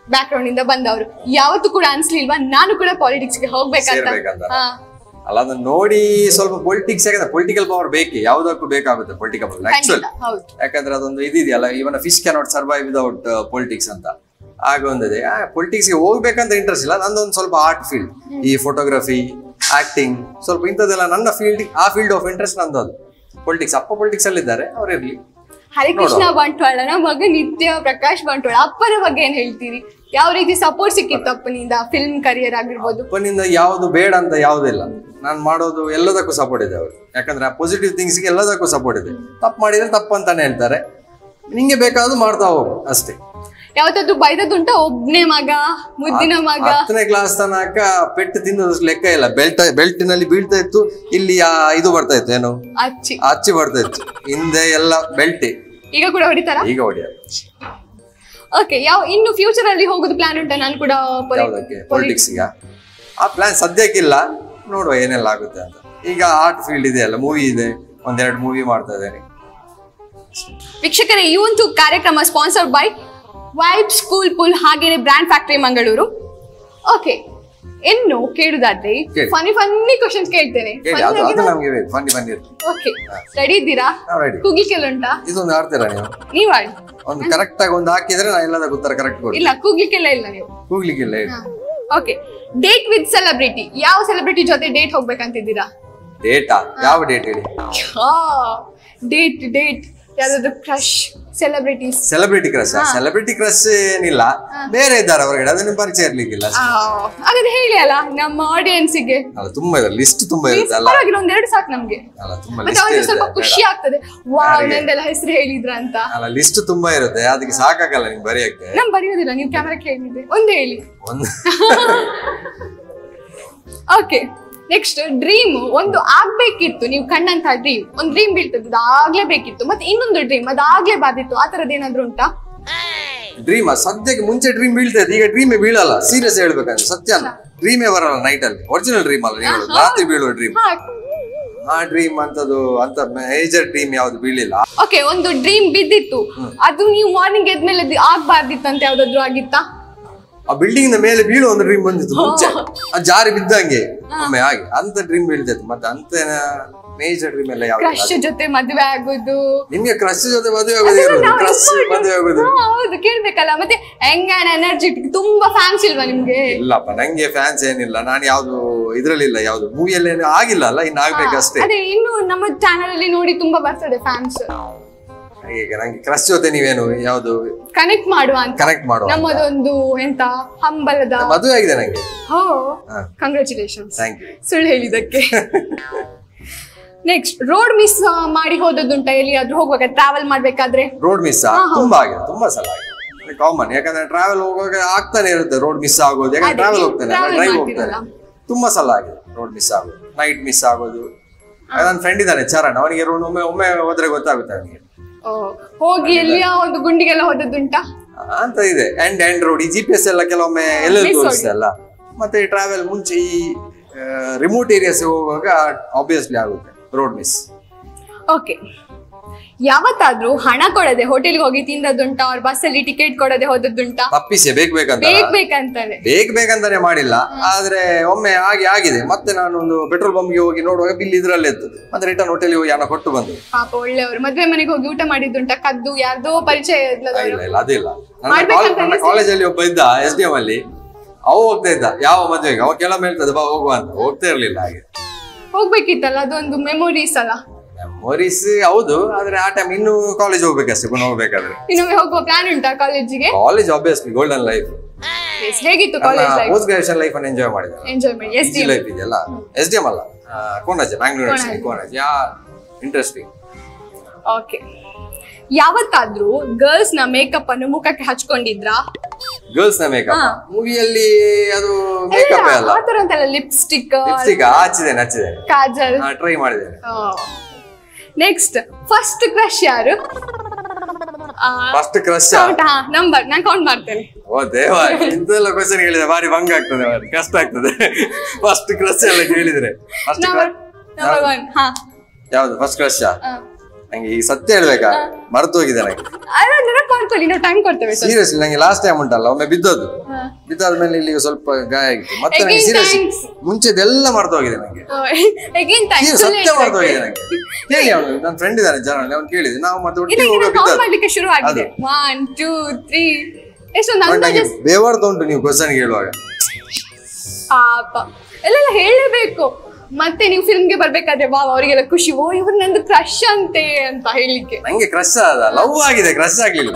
ಬ್ಯಾಕ್ ಗ್ರೌಂಡ್ ಇಂದ ಬಂದವರು ಯಾವತ್ತೂ ಕೂಡ ಅನ್ಸ್ಲಿಲ್ವಾ ನಾನು ಕೂಡ ಪಾಲಿಟಿಕ್ಸ್ ಗೆ ಹೋಗ್ಬೇಕಂತ ಸೇರ್ಬೇಕಂತ ಹಾ ಅಲ್ಲ ಅದನ್ನ ನೋಡಿ ಸ್ವಲ್ಪ ಪೊಲಿಟಿಕ್ಸ್ ಯಾಕಂದ್ರೆ ಪೊಲಿಟಿಕಲ್ ಪವರ್ ಬೇಕೇ ಯಾವುದಕ್ಕೂ ಬೇಕಾಗುತ್ತೆ ಪೊಲಿಟಿಕಲ್ ಪವರ್ ಆಕ್ಚುಲ್ ಖಂಡಿತ ಹೌದು ಯಾಕಂದ್ರೆ ಅದೊಂದು ಇದಿದೆಯಲ್ಲ ಇವನ fish cannot survive without politics ಅಂತ ಆಗ ಒಂದಿದೆ ಪೊಲಿಟಿಕ್ಸ್ ಗೆ ಹೋಗ್ಬೇಕಂತ ಇಂಟ್ರೆಸ್ಟ್ ಇಲ್ಲ ನಂದೊಂದು ಸ್ವಲ್ಪ ಆರ್ಟ್ ಫೀಲ್ಡ್ ಈ ಫೋಟೋಗ್ರಫಿ ಆಕ್ಟಿಂಗ್ ಸ್ವಲ್ಪ ಇಂಥದ್ದೆಲ್ಲ ನನ್ನ ಫೀಲ್ಡ್ ಆ ಫೀಲ್ಡ್ ಆಫ್ ಇಂಟ್ರೆಸ್ಟ್ ನಂದು ಅದು ಪೊಲಿಟಿಕ್ಸ್ ಅಪ್ಪ ಪೊಲಿಟಿಕ್ಸ್ ಅಲ್ಲಿ ಇದ್ದಾರೆ ಅವ್ರು ಇರ್ಲಿ ಹರಿಕೃಷ್ಣ ಬಂಟ್ವಾಳನ ಮಗ ನಿತ್ಯ ಪ್ರಕಾಶ್ ಬಂಟ್ವಾಳ ಅಪ್ಪನ ಬಗ್ಗೆ ಏನ್ ಹೇಳ್ತೀರಿ ಯಾವ ರೀತಿ ಸಪೋರ್ಟ್ ಸಿಕ್ಕಿತ್ತು ಅಪ್ಪನಿಂದ ಫಿಲ್ಮ್ ಕರಿಯರ್ ಆಗಿರ್ಬೋದು ಅಪ್ಪನಿಂದ ಯಾವುದು ಬೇಡ ಅಂತ ಯಾವುದಿಲ್ಲ ನಾನು ಮಾಡೋದು ಎಲ್ಲದಕ್ಕೂ ಸಪೋರ್ಟ್ ಇದೆ ಅವರು ಯಾಕಂದ್ರೆ ಆ ಪಾಸಿಟಿವ್ ಥಿಂಗ್ಸ್ಗೆ ಎಲ್ಲದಕ್ಕೂ ಸಪೋರ್ಟ್ ಇದೆ ತಪ್ಪು ಮಾಡಿದ್ರೆ ತಪ್ಪು ಅಂತಾನೆ ಹೇಳ್ತಾರೆ ನಿಂಗೆ ಬೇಕಾದ್ರು ಮಾಡ್ತಾ ಹೋಗು ಅಷ್ಟೇ ಯಾವತ್ತಾದ್ರು ಬೈದದ್ದುಂಟ ಒಬ್ನೇ ಮಗ ಮುದ್ದಿನ ಮಗ ಹತ್ತನೇ ಕ್ಲಾಸ್ ತನಕ ಪೆಟ್ಟು ತಿನ್ನೋದು ಲೆಕ್ಕ ಇಲ್ಲ ಬೆಲ್ಟ್ ಬೆಲ್ಟಿನಲ್ಲಿ ಬೀಳ್ತಾ ಇತ್ತು ಇಲ್ಲಿ ಆ ಇದು ಬರ್ತಾ ಇತ್ತು ಏನು ಅಚ್ಚಿ ಆ ಅಚ್ಚಿ ಬರ್ತಾ ಇತ್ತು ಹಿಂದೆ ಎಲ್ಲ ಬೆಲ್ಟೆ ಈಗ ಕೂಡ ಹೊಡಿತಾರ ಈಗ ಹೊಡಿಯೋದು ಓಕೆ ಯಾವ ಇನ್ನು ಫ್ಯೂಚರ್ ಅಲ್ಲಿ ಹೋಗೋದು ಪ್ಲಾನ್ ಉಂಟಾ ನಾನು ಕೂಡ ಯಾವುದಕ್ಕೆ ಪೊಲಿಟಿಕ್ಸ್ ಈಗ ಆ ಪ್ಲಾನ್ ಸದ್ಯಕ್ಕಿಲ್ಲ ನೋಡುವ ಏನೆಲ್ಲ ಆಗುತ್ತೆ ಅಂತ ಈಗ ಆರ್ಟ್ ಫೀಲ್ಡ್ ಇದೆ ಅಲ್ಲ ಮೂವಿ ಇದೆ ಒಂದೆರಡು ಮೂವಿ ಮಾಡ್ತಾ ಇದ್ದೇನೆ ವೀಕ್ಷಕರೇ ಈ ಒಂದು ಕಾರ್ಯಕ್ರಮ sponsored by vibe school pull ಹಾಗೇನೆ ಬ್ರ್ಯಾಂಡ್ ಫ್ಯಾಕ್ಟರಿ ಮಂಗಳೂರು ಓಕೆ ಇನ್ನು ಕೇಳುದಾದ್ರೆ ಕೇಳಿ. ಫನಿ ಫನ್ನಿ ಕ್ವಶನ್ಸ್ ಕೇಳ್ತೇನೆ ಹೇಳಿ ಅದು ಅದು ನಮ್ಗೆ ಬೇಕು ಬನ್ನಿ ಬನ್ನಿ ಓಕೆ ರೆಡಿ ಇದ್ದೀರಾ ನಾವು ರೆಡಿ ಕೂಗ್ಲಿಕ್ಕೆಲ್ಲ ಉಂಟಾ ಇದೊಂದು ಆಡ್ತೀರಾ ನೀವು ನೀವ್ ಆಡಿ ಒಂದು ಕರೆಕ್ಟ್ ಆಗಿ ಒಂದು ಹಾಕಿದ್ರೆ ನಾ ಎಲ್ಲದಕ್ಕೂ ಉತ್ತರ ಕರೆಕ್ಟ್ ಕೊಡಿ ಇಲ್ಲ ಕೂಗ್ಲಿಕ್ಕೆಲ್ಲ ಇಲ್ಲ ನೀವು ಕೂಗ್ಲಿಕ್ಕಿಲ್ಲ ಹೇಳಿ ಓಕೆ ಡೇಟ್ ವಿತ್ ಸೆಲೆಬ್ರಿಟಿ ಯಾವ ಸೆಲೆಬ್ರಿಟಿ ಜೊತೆ ಡೇಟ್ ಹೋಗ್ಬೇಕಂತಿದ್ದೀರಾ ಡೇಟಾ ಯಾವ ಡೇಟ್ ಹೇಳಿ ಡೇಟ್ ಡೇಟ್ ಯಾವ್ದಾದ್ರು crush celebrities celebrity crush celebrity crush ಏನಿಲ್ಲ ಬೇರೆ ಇದ್ದಾರೆ ಹೊರಗಡೆ ಅದನ್ನ ಪರಿಚಯ ಇರ್ಲಿಕ್ಕಿಲ್ಲ ಹಾಗಾದ್ರೆ ಹೇಳಿ ಅಲ್ಲ ನಮ್ಮ ಆಡಿಯನ್ಸಿಗೆ ಅಲ್ಲ ತುಂಬಾ ಇದೆ ಲಿಸ್ಟ್ ತುಂಬಾ ಇರುತ್ತೆ ಅಲ್ಲ ಪರವಾಗಿಲ್ಲ ಒಂದೆರಡು ಸಾಕು ನಮ್ಗೆ ಅಲ್ಲ ತುಂಬಾ ಮತ್ತೆ ಲಿಸ್ಟ್ ಅವ್ರಿಗೆ ಸ್ವಲ್ಪ ಇರುತ್ತೆ ಖುಷಿ ಆಗ್ತದೆ ವಾವ್ ನಂದೆಲ್ಲ ಹೆಸರು ಹೇಳಿದ್ರ ಅಂತ ಅಲ್ಲ ಲಿಸ್ಟ್ ತುಂಬಾ ಇರುತ್ತೆ ಅದಕ್ಕೆ ಸಾಕಾಗಲ್ಲ ನಿಮ್ಗೆ ಬರೆಯಕ್ಕೆ ನಮ್ ಬರೆಯೋದಿಲ್ಲ ನೀವು ಕ್ಯಾಮೆರಾ ಕೇಳಿದ್ದೆ ಒಂದೇ ಹೇಳಿ ಒಂದು ಓಕೆ ನೆಕ್ಸ್ಟ್ ಡ್ರೀಮ್ ಒಂದು ಆಗ್ಬೇಕಿತ್ತು ನೀವು ಕಂಡಂತ ಡ್ರೀಮ್ ಒಂದ್ ಡ್ರೀಮ್ ಬೀಳ್ತದೆ ಅದಾಗ್ಲೇ ಬೇಕಿತ್ತು ಮತ್ತೆ ಇನ್ನೊಂದು ಡ್ರೀಮ್ ಅದಾಗ್ಲೇ ಬಾದಿತ್ತು ಆ ತರದ್ ಏನಾದ್ರು ಉಂಟಾ ಡ್ರೀಮ್ ಸದ್ಯಕ್ಕೆ ಮುಂಚೆ ಡ್ರೀಮ್ ಬೀಳ್ತೈತೆ ಈಗ ಡ್ರೀಮೇ ಬೀಳಲ್ಲ ಸೀರಿಯಸ್ ಹೇಳ್ಬೇಕಂದ್ರೆ ಸತ್ಯ ಡ್ರೀಮೇ ಬರಲ್ಲ ನೈಟ್ ಅಲ್ಲಿ ಒರಿಜಿನಲ್ ಡ್ರೀಮ್ ಅಲ್ಲ ನೀವು ಹೇಳೋದು. ರಾತ್ರಿ ಬೀಳುವ ಡ್ರೀಮ್ ಹಾ ಆ ಡ್ರೀಮ್ ಅಂತದ್ದು ಅಂತ ಮೇಜರ್ ಡ್ರೀಮ್ ಯಾವ್ದು ಬೀಳಿಲ್ಲ ಓಕೆ ಒಂದು ಡ್ರೀಮ್ ಬಿದ್ದಿತ್ತು ಅದು ನೀವು ಮಾರ್ನಿಂಗ್ ಎದ್ಮೇಲೆ ಅದು ಆಗ್ಬಾರ್ದಿತ್ತು ಅಂತ ಯಾವ್ದಾದ್ರು ಆಗಿತ್ತಾ ಆ ಬಿಲ್ಡಿಂಗ್ ಮೇಲೆ ಬೀಳೋ ಒಂದು ಡ್ರೀಮ್ ಬಂದಿತ್ತು ಮುಂಚೆ ಆ ಜಾರಿ ಬಿದ್ದಂಗೆ ಒಮ್ಮೆ ಹಾಗೆ ಅಂತ ಡ್ರೀಮ್ ಬೀಳ್ತೈತೆ ಮತ್ತೆ ಅಂತ ಮೇಜರ್ ಡ್ರೀಮ್ ಎಲ್ಲ ಯಾವ್ದು ಕ್ರಶ್ ಜೊತೆ ಮದ್ವೆ ಆಗೋದು ನಿಮ್ಗೆ ಕ್ರಶ್ ಜೊತೆ ಮದುವೆ ಆಗೋದು ಇರೋದು ನಾವು ಕ್ರಶ್ ಇದು ಮದುವೆ ಆಗೋದು ಹಾ, ಹೌದು ಕೇಳ್ಬೇಕಲ್ಲ ಮತ್ತೆ ಹೆಂಗಾನ ಎನರ್ಜೆಟಿಕ್ ತುಂಬಾ ಫ್ಯಾನ್ಸ್ ಇಲ್ವಾ ನಿಮ್ಗೆ ಇಲ್ಲಪ್ಪ ನಂಗೆ ಫ್ಯಾನ್ಸ್ ಏನಿಲ್ಲ ನಾನು ಯಾವ್ದು ಇದ್ರಲ್ಲಿಲ್ಲ ಯಾವ್ದು ಮೂವಿಯಲ್ಲಿ ಏನು ಆಗಿಲ್ಲ ಅಲ್ಲ ಇನ್ನು ಆಗ್ಬೇಕಷ್ಟೇ ಅದೇ ಇನ್ನು ನಮ್ಮ ಚಾನಲ್ ಅಲ್ಲಿ ನೋಡಿ ತುಂಬಾ ಬರ್ತದೆ ಫ್ಯಾನ್ಸ್ ಈಗ ನಂಗೆ ಕ್ರಶ್ ಜೊತೆ ನೀವೇನು ಯಾವ್ದು ಕನೆಕ್ಟ್ ಮಾಡುವ ಅಂತ ಕನೆಕ್ಟ್ ಮಾಡುವ ನಮ್ಮದೊಂದು ಎಂತ ಹಂಬಲದ ಮದುವೆ ಆಗಿದೆ ನಂಗೆ ಹೋ ಹಾ. ಕಂಗ್ರ್ಯಾಚುಲೇಷನ್ಸ್ ಥ್ಯಾಂಕ್ ಯು ಸುಳ್ಳು ಹೇಳಿದಕ್ಕೆ ನೆಕ್ಸ್ಟ್ ರೋಡ್ ಮಿಸ್ ಮಾಡಿ ಹೋದದ್ದುಂಟ ಎಲ್ಲಿಯಾದ್ರೂ ಹೋಗುವಾಗ ಟ್ರಾವೆಲ್ ಮಾಡ್ಬೇಕಾದ್ರೆ ರೋಡ್ ಮಿಸ್ ತುಂಬಾ ಆಗಿದೆ ತುಂಬಾ ಸಲ ಆಗಿದೆ ಕಾಮನ್ ಯಾಕಂದ್ರೆ ಟ್ರಾವೆಲ್ ಹೋಗುವಾಗ ಆಗ್ತಾನೆ ಇರುತ್ತೆ ರೋಡ್ ಮಿಸ್ ಆಗೋದು ಯಾಕಂದ್ರೆ ಅದೇ, ಟ್ರಾವೆಲ್ ನೀವು ಹೋಗ್ತಾನೆ travel ಡ್ರೈವ್ ಮಾಡ್ತೀರಲ್ಲ. ಹೋಗ್ತಾನೆ ತುಂಬಾ ಸಲ ಆಗಿದೆ ರೋಡ್ ಮಿಸ್ ಆಗೋದು ನೈಟ್ ಮಿಸ್ ಆಗೋದು ನನ್ನ ಫ್ರೆಂಡ್ ಇದ್ದಾನೆ ಚರಣ್ ಅವನಿಗೆ ರೋಡ್ ಒಮ್ಮೆ ಒಮ್ಮೆ ಹೋದ್ರೆ ಗೊತ್ತಾಗುತ್ತೆ ಅವನಿಗೆ ಓ, ಹೋಗಿ ಎಲ್ಲಿಯ ಒಂದು ಗುಂಡಿಗೆಲ್ಲ ಹೋದದ್ದುಂಟ ಅಂತ ಇದೆ ಅಂಡ್ ಅಂಡ್ ರೋಡ್ ಈ ಜಿ ಪಿ ಎಸ್ ಎಲ್ಲ ಕೆಲವೊಮ್ಮೆ ಎಲ್ಲೆಲ್ಲಿ Miss ತೋರಿಸ್ತದೆ ಅಲ್ಲ ಮತ್ತೆ ಟ್ರಾವೆಲ್ ಮುಂಚೆ ಈ ರಿಮೋಟ್ ಏರಿಯಾಸ್ ಹೋಗುವಾಗ ಆಬ್ವಿಯಸ್ಲಿ ಆಗುತ್ತೆ ರೋಡ್ ಮಿಸ್ ಓಕೆ ಯಾವತ್ತಾದ್ರೂ ಹಣ ಕೊಡದೆ ಹೋಟೆಲ್ಗೆ ಹೋಗಿ ತಿಂದದ್ದುಂಟ ಅವ್ರ ಬಸ್ಸಲ್ಲಿ ಟಿಕೆಟ್ ಕೊಡದೆ ಹೋದದ್ದುಂಟ ತಪ್ಪಿಸಿ ಬೇಕು ಬೇಕಂತ ಬೇಕ್ ಬೇಕಂತಾನೆ ಬೇಕ್ ಬೇಕಂತಾನೆ ಮಾಡಿಲ್ಲ ಆದ್ರೆ ಒಮ್ಮೆ ಹಾಗೆ ಆಗಿದೆ ಮತ್ತೆ ನಾನು ಒಂದು ಪೆಟ್ರೋಲ್ ಬಂಪ್ಗೆ ಹೋಗಿ ನೋಡುವಾಗ ಬಿಲ್ ಇದ್ರಲ್ಲೇ ಇತ್ತು ಮತ್ತೆ ರಿಟರ್ನ್ ಹೋಟೆಲ್ಗೆ ಹೋಗಿ ಹಣ ಕೊಟ್ಟು ಬಂದು ಪಾಪ ಒಳ್ಳೆಯವರು ಮದ್ವೆ ಮನೆಗೆ ಹೋಗಿ ಊಟ ಮಾಡಿದ್ದುಂಟ ಕದ್ದು ಯಾರ್ದೋ ಪರಿಚಯ ಇಲ್ಲದವ್ರು. ಇಲ್ಲ ಇಲ್ಲ ಅದಿಲ್ಲ ನನ್ನ ಮಾಡ್ಬೇಕಂತ ಕಾಲ್- ನನ್ನ ಅನಿಸ್ತು. ಕಾಲೇಜಲ್ಲಿ ಒಬ್ಬ ಇದ್ದ ಎಸ್ ಡಿ ಎಂ ಅಲ್ಲಿ ಅವ ಹೋಗ್ತಾ ಇದ್ದ ಯಾವ ಮದುವೆಗೆ ಅವ ಕೆಲವೊಮ್ಮೆ ಹೇಳ್ತದೆ ಬಾ ಹೋಗುವ ಅಂತ ಹೋಗ್ತಾ ಇರ್ಲಿಲ್ಲ ಹಾಗೆ ಹೋಗ್ಬೇಕಿತ್ತಲ್ಲ ಅದೊಂದು ಮೆಮೊರೀಸ್ ಅಲ್ಲ ಮೆಮೊರೀಸ್ ಹೌದು ಆದ್ರೆ ಆ ಟೈಮ್ ಇನ್ನು ಕಾಲೇಜ್ ಹೋಗ್ಬೇಕಷ್ಟೇ ಪುನಃ ಹೋಗ್ಬೇಕಾದ್ರೆ ಇನ್ನೊಮ್ಮೆ ಹೋಗುವ ಪ್ಲಾನ್ ಉಂಟಾ ಕಾಲೇಜಿಗೆ ಕಾಲೇಜ್ ಆಬ್ವಿಯಸ್ಲಿ ಗೋಲ್ಡನ್ ಲೈಫ್ ಹೇಗಿತ್ತು college life post graduation life ಅನ್ನು ಎಂಜಾಯ್ ಮಾಡಿದೆ ಎಂಜಾಯ್ ಮಾಡಿ ಎಸ್ ಡಿ ಲೈಫ್ ಇದೆಯಲ್ಲ ಎಸ್ ಡಿ ಎಂ ಅಲ್ಲ Konaje Bangalore university Konaje yeah interesting okay ಯಾವತ್ತಾದ್ರೂ ಗರ್ಲ್ಸ್ ನ ಮೇಕಪ್ ಅನ್ನು ಮುಖಕ್ಕೆ ಹಚ್ಕೊಂಡಿದ್ರಾ ಗರ್ಲ್ಸ್ ನ ಮೇಕಪ್ ಹಾ. ಮೂವಿಯಲ್ಲಿ ಅದು ಮೇಕಪ್ ಅಲ್ಲ ಆತರ ಅಂತಲ್ಲ ಲಿಪ್ಸ್ಟಿಕ್ ಲಿಪ್ಸ್ಟಿಕ್ ಹಚ್ಚಿದ್ದೇನೆ ಹಚ್ಚಿದ್ದೇನೆ ಕಾಜಲ್ ಟ್ರೈ ಮಾಡಿದ್ದೇನೆ ನೆಕ್ಸ್ಟ್ ಫಸ್ಟ್ ಕ್ರಶ್ ಯಾರು ಫಸ್ಟ್ ಕ್ರಶ್ ನಂಬರ್ ನಾನು ಕೌಂಟ್ ಮಾಡ್ತೇನೆ ಓ ದೇವ ಇಂತೆಲ್ಲ ಕ್ವಶನ್ ಹೇಳಿದ್ರೆ ಭಾರಿ ಭಂಗ ಆಗ್ತದೆ ಮಾರ್ರೆ. ಕಷ್ಟ ಆಗ್ತದೆ ಫಸ್ಟ್ ಕ್ರಶ್ ಎಲ್ಲ ಕೇಳಿದ್ರೆ ಫಸ್ಟ್ ನಂಬರ್ ನಂಬರ್ ಒನ್ ಹಾ ಯಾವ್ದು ಫಸ್ಟ್ ಕ್ರಶ್ ಆ. ನಂಗೆ ಈ ಸತ್ಯ ಹೇಳ್ಬೇಕಾ ಮರೆತು ಹೋಗಿದೆ ನಂಗೆ ಅದ್ರ ನೆನಪು ಮಾಡ್ಕೊಳ್ಳಿ ನಾವು ಟೈಮ್ ಕೊಡ್ತೇವೆ ಸ್ವಲ್ಪ ಸೀರಿಯಸ್ಲಿ ನಂಗೆ ಲಾಸ್ಟ್ ಟೈಮ್ ಉಂಟಲ್ಲ ಒಮ್ಮೆ ಬಿದ್ದದ್ದು ಹಾ. ಬಿದ್ದಾದ್ಮೇಲೆ ಇಲ್ಲಿ ಸ್ವಲ್ಪ ಗಾಯ ಆಗಿತ್ತು ಮತ್ತೆ ನಂಗೆ Again, ಸೀರಿಯಸ್ thanks. ಮುಂಚೆದೆಲ್ಲ ಮರ್ತು ಹೋಗಿದೆ ನಂಗೆ ಅಗೇನ್ ಸೀರಿಯಸ್ ಥ್ಯಾಂಕ್ಸ್ ಸತ್ಯ ಮರ್ತು ಹೋಗಿದೆ ನಂಗೆ ಕೇಳಿ ಅವನು ನನ್ನ ಫ್ರೆಂಡ್ ಇದ್ದಾನೆ ಜನ ಅವ್ನು ಕೇಳಿದೆ ನಾವು ಮತ್ತೆ ಇಲ್ಲ ಒಟ್ಟಿಗೆ ಈಗ ಹೋಗೋ ಕೌಂಟ್ ಬಿದ್ದದ್ದು ಮಾಡ್ಲಿಕ್ಕೆ ಶುರು ಆಗಿದೆ ಒನ್ ಟೂ ತ್ರೀ ಎಷ್ಟೊಂದು ಬಟ್ ನಂಗೆ ಅಂದಾಜು ಬೇವಾರ್ದು ಉಂಟು ನೀವು ಕ್ವಶನ್ ಕೇಳುವಾಗ ಪಾಪ ಎಲ್ಲೆಲ್ಲ ಹೇಳಲೇಬೇಕು ಮತ್ತೆ ನೀವು ಫಿಲ್ಮ್ಗೆ ಬರ್ಬೇಕಾದ್ರೆ ವಾವ್ ಅವರಿಗೆಲ್ಲ ಖುಷಿ ಓ ಇವ್ರು ನಂದು ಕ್ರಶ್ ಅಂತೆ ಅಂತ ಹೇಳಿಕ್ಕೆ ನಂಗೆ ಕ್ರಶ್ ಆದ ಲವ್ ಆಗಿದೆ ಕ್ರಶ್ ಆಗ್ಲಿಲ್ಲ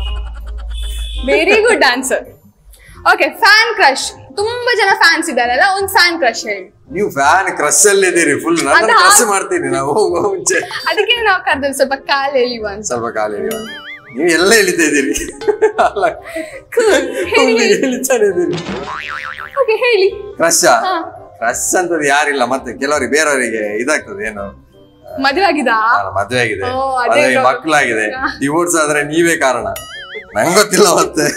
very good answer okay fan crush ತುಂಬಾ ಜನ ಫ್ಯಾನ್ಸ್ ಇದಾರಲ್ಲ ಒಂದು ಫ್ಯಾನ್ ಕ್ರಶ್ ಹೇಳಿ ನೀವು ಫ್ಯಾನ್ ಕ್ರಶ್ ಅಲ್ಲಿ ಇದ್ದೀರಿ ಫುಲ್ ನನ್ನ ಅದು ಕ್ರಶ್ ಮಾಡ್ತೀನಿ ನಾವು ಹೋಗುವ ಮುಂಚೆ ಅದಕ್ಕೆ ನಾವು ಕರೆದಲ್ಲಿ ಸ್ವಲ್ಪ ಕಾಲ್ ಎಳಿವ ಅಂತ ಸ್ವಲ್ಪ ಕಾಲ ನೀವು ಎಲ್ಲ ಎಳಿತಾ ಇದ್ದೀರಿ ಅಲ್ಲ ಹೇಳಿ ಎಳಿತಾನೆ ಇದ್ದೀರಿ ಓಕೆ ಹೇಳಿ ಕ್ರಶ್ ಹಾ. ಕ್ರಶ್ ಅಂತದ್ದು ಯಾರಿಲ್ಲ ಮತ್ತೆ ಕೆಲವರಿಗೆ ಬೇರೆಯವರಿಗೆ ಇದಾಗ್ತದೆ ಏನು ಮದುವೆ ಆಗಿದಾ ನಾನು ಮದ್ವೆ ಆಗಿದೆ ಓ, ಅದೇ ಮದುವೆ problem. ಮಕ್ಕಳಾಗಿದೆ ಡಿವೋರ್ಸ್ ಆದ್ರೆ ನೀವೇ ಕಾರಣ ನಂಗೆ ಗೊತ್ತಿಲ್ಲ ಮತ್ತೆ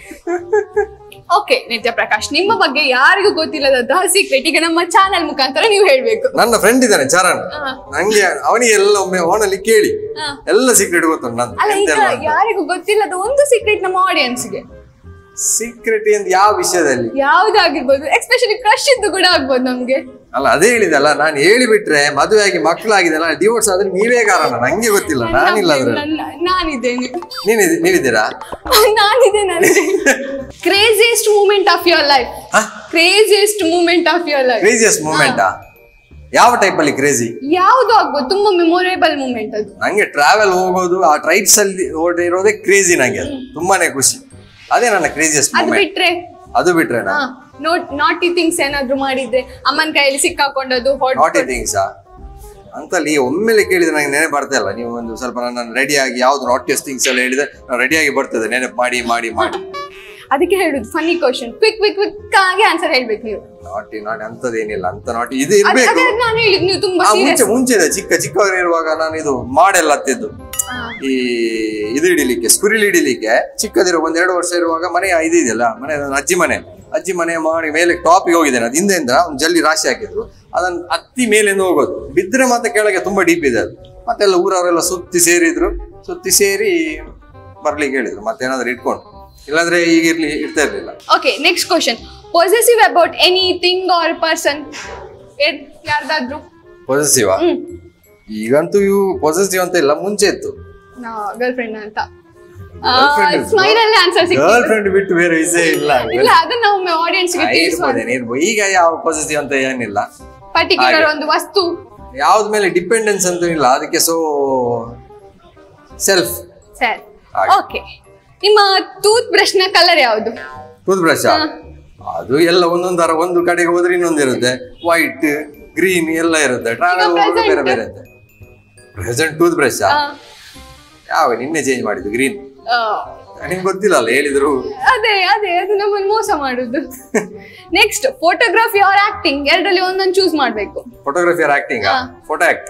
ಓಕೆ ನಿತ್ಯ ಪ್ರಕಾಶ್ ನಿಮ್ಮ ಬಗ್ಗೆ ಯಾರಿಗೂ ಗೊತ್ತಿಲ್ಲದಂತಹ ಸೀಕ್ರೆಟ್ ಈಗ ನಮ್ಮ ಚಾನೆಲ್ ಮುಖಾಂತರ ನೀವು ಹೇಳ್ಬೇಕು ನನ್ನ ಫ್ರೆಂಡ್ ಇದ್ದಾನೆ ಚರಣ್ ಹಾ. ನಂಗೆ ಅವನಿಗೆ ಎಲ್ಲ ಒಮ್ಮೆ ಫೋನಲ್ಲಿ ಕೇಳಿ ಹಾ. ಎಲ್ಲ ಸೀಕ್ರೆಟ್ ಗೊತ್ತುಂಟು ನಂದು ಅಲ್ಲ ಈಗ ಎಂತೆಲ್ಲ ಅಂತ. ಯಾರಿಗೂ ಗೊತ್ತಿಲ್ಲದ ಒಂದು ಸೀಕ್ರೆಟ್ ನಮ್ಮ ಆಡಿಯನ್ಸ್ಗೆ ಸೀಕ್ರೆಟ್ ಅಂತ ಯಾವ ವಿಷಯದಲ್ಲಿ ಯಾವ್ದಾಗಿರ್ಬೋದು ಎಸ್ಪೆಷಲಿ ಕ್ರಶ್ ಇದ್ದು ಕೂಡ ಆಗ್ಬೋದು ನಮ್ಗೆ ಅಲ್ಲ ಅದೇ ಹೇಳಿದಲ್ಲ ನಾನು ಹೇಳಿಬಿಟ್ರೆ ಮದುವೆ ಆಗಿ ಮಕ್ಕಳಾಗಿದೆ ನಾನು ಡಿವೋರ್ಸ್ ಆದ್ರೆ ನೀವೇ ಕಾರಣ ನಂಗೆ ಗೊತ್ತಿಲ್ಲ ನಾನಿಲ್ಲ ಅದ್ರಲ್ಲಿ ನನ್ನ- ನಾನಿದ್ದೇನೆ ನೀನಿದ್- ನೀವಿದ್ದೀರಾ ನಾನಿದೆ craziest moment of your life ಹಾ? Craziest moment of your life craziest ಮೂಮೆಂಟಾ ಯಾವ ಟೈಪ್ ಅಲ್ಲಿ ಕ್ರೇಜಿ ಯಾವ್ದು ಆಗ್ಬೋದು ತುಂಬಾ ಮೆಮೊರೇಬಲ್ ಮೂಮೆಂಟ್ ಅದು ನಂಗೆ ಟ್ರಾವೆಲ್ ಹೋಗೋದು ಆ ಟ್ರೈಬ್ಸ್ ಅಲ್ಲಿ ಓಡಿರೋದೇ ಕ್ರೇಜಿ ನಂಗೆ ಅದು ತುಂಬಾನೇ ಖುಷಿ ಅದೇ ನನ್ನ ಕ್ರೇಜಿಯಸ್ಟ್ ಅದು ಮೂಮೆಂಟ್ ಬಿಟ್ರೆ ಅದು ಬಿಟ್ರೆ ಹಾ ನೋಟ್ ನಾಟಿ ಥಿಂಗ್ಸ್ ಏನಾದ್ರು ಮಾಡಿದ್ರೆ ಅಮ್ಮನ ಕೈಯಲ್ಲಿ ಸಿಕ್ಕಾಕೊಂಡದ್ದು ನಾಟಿ ಹೊಡ್ ಥಿಂಗ್ಸ್ ಅಂತಲ್ಲಿ ಒಮ್ಮೆಲೆ ಕೇಳಿದ್ರೆ ನಂಗೆ ನೆನಪು ಬರ್ತಾ ಇಲ್ಲ ನೀವು ಒಂದು ಸ್ವಲ್ಪ ನನ್ನ ರೆಡಿ ಆಗಿ ಯಾವ್ದು ನಾಟಿಯಸ್ ಥಿಂಗ್ಸ್ ಎಲ್ಲ ಹೇಳಿದ್ರೆ ನಾನು ರೆಡಿ ಆಗಿ ಬರ್ತದೆ ನೆನಪು ಮಾಡಿ ಮಾಡಿ ಮಾಡಿ ಅದಕ್ಕೆ ಹೇಳುದು funny question quick quick quick ಆಗಿ ಆನ್ಸರ್ ಹೇಳ್ಬೇಕು ನೀವು ನಾಟಿ ನಾಟಿ ಅಂತದೇನಿಲ್ಲ ಅಂತ ನಾಟಿ ಇದು ಅದ್- ಇರ್ಬೇಕು ಅದೇ ನಾನು ಹೇಳಿ ನೀವು ತುಂಬಾ ಆ ಸೀರಿಯಸ್ ಮುಂಚೆ ಮುಂಚೆ ಇದೆ ಚಿಕ್ಕ ಚಿಕ್ಕವರು ಇರುವಾಗ ನಾನು ಇದು ಮಾಡೆಲ್ಲ ಹತ್ತಿದ್ದು ಈ ಇದು ಹಿಡಿಲಿಕ್ಕೆ ಸ್ಕುರಿಲ್ ಹಿಡಿಲಿಕ್ಕೆ ಚಿಕ್ಕದಿರೋ ಒಂದ್ ಎರಡು ವರ್ಷ ಇರುವಾಗ ಮನೆ ಇದು ಇದೆಯಲ್ಲ ಮನೆ ನನ್ನ ಅಜ್ಜಿ ಮನೆ ಅಜ್ಜಿ ಮನೆ ಮಾಡಿ ಮೇಲೆ ಟಾಪಿಗೆ ಹೋಗಿದ್ದೇನೆ ಅದು ಹಿಂದೆಯಿಂದ ಒಂದು ಜಲ್ಲಿ ರಾಶಿ ಹಾಕಿದ್ರು ಅದನ್ನ ಹತ್ತಿ ಮೇಲಿಂದ ಹೋಗೋದು ಬಿದ್ರೆ ಮತ್ತೆ ಕೆಳಗೆ ತುಂಬಾ ಡೀಪ್ ಇದೆ ಅದು ಮತ್ತೆಲ್ಲ ಊರವರೆಲ್ಲ ಸುತ್ತಿ ಸೇರಿದ್ರು ಸುತ್ತಿ ಸೇರಿ ಬರ್ಲಿಕ್ಕೆ ಹೇಳಿದ್ರು ಮತ್ತೇನಾದ್ರೂ ಇಟ್ಕೊಂಡು ಇಲ್ಲಾಂದ್ರೆ ಈಗ ಇರ್ಲಿ ಇರ್ತಾ ಇರ್ಲಿಲ್ಲ okay next question possessive about anything or person ಯಾರ್ದಾದ್ರು ಪೊಸೆಸಿವ್ ಹ್ಮ್ ಈಗಂತೂ ಇವು ಪೊಸೆಸಿವ್ ಅಂತ ಇಲ್ಲ ಮುಂಚೆ ಇತ್ತು ಗರ್ಲ್ ಫ್ರೆಂಡ್ ಅಂತ Girlfriend ಇಲ್ವಾ? ಸ್ಮೈಲ್ ಅಲ್ಲಿ ಆನ್ಸರ್ ಗರ್ಲ್ ಸಿಕ್ಕಿದೆ ಫ್ರೆಂಡ್ ಬಿಟ್ಟು ಬೇರೆ ವಿಷಯ ಇಲ್ಲ ಇಲ್ಲ ಅದನ್ನ ನಮ್ಮ ಆಡಿಯನ್ಸ್ ಗೆ ತಿಳಿಸುವ ಇರ್ಬೋದೇನು ಇರ್ಬೋದು ಈಗ ಯಾವ ಪೊಸೆಸಿವ್ ಅಂತ ಏನಿಲ್ಲ ಪರ್ಟಿಕ್ಯುಲರ್ ಹಾಗೆ. ಒಂದು ವಸ್ತು ಯಾವ್ದ ಮೇಲೆ ಡಿಪೆಂಡೆನ್ಸ್ ಅಂತ ಇಲ್ಲ ಅದಕ್ಕೆ ಸೊ ಸೆಲ್ಫ್ ಸರ್ ಹಾಗೆ. ಓಕೆ ನಿಮ್ಮ ಟೂತ್ ಬ್ರಷ್ ನ ಕಲರ್ ಯಾವುದು ಟೂತ್ ಬ್ರಷ್ ಹಾ. ಅದು ಎಲ್ಲ ಒಂದೊಂದ್ ತರ ಒಂದು ಕಡೆಗೆ ಹೋದ್ರೆ ಇನ್ನೊಂದು ಇರುತ್ತೆ ವೈಟ್ ಗ್ರೀನ್ ಎಲ್ಲ ಇರುತ್ತೆ ಟ್ರಾವೆಲ್ ಈಗ ಹೋಗುವಾಗ ಬೇರೆ present? ಬೇರೆ ಇರುತ್ತೆ ಪ್ರೆಸೆಂಟ್ ಟೂತ್ ಬ್ರಷ್ ಆ, ಯಾವ ನಿನ್ನೆ ಚೇಂಜ್ ಮಾಡಿದ್ದು ಗ್ರೀನ್ ಆ, ನಿಮ್ಗೆ ಗೊತ್ತಿಲ್ಲ ಅಲ್ಲ ಹೇಳಿದ್ರು ಅದೇ ಅದೇ ಅದು ನಮ್ಮನ್ನು ಮೋಸ ಮಾಡುದು ನೆಕ್ಸ್ಟ್ ಫೋಟೋಗ್ರಫಿ ಆರ್ ಆಕ್ಟಿಂಗ್ ಎರಡರಲ್ಲಿ ಒಂದೊಂದು ಚೂಸ್ ಮಾಡ್ಬೇಕು ಫೋಟೋಗ್ರಫಿಯರ್ ಆಕ್ಟಿಂಗ್ ಹಾ. Photo act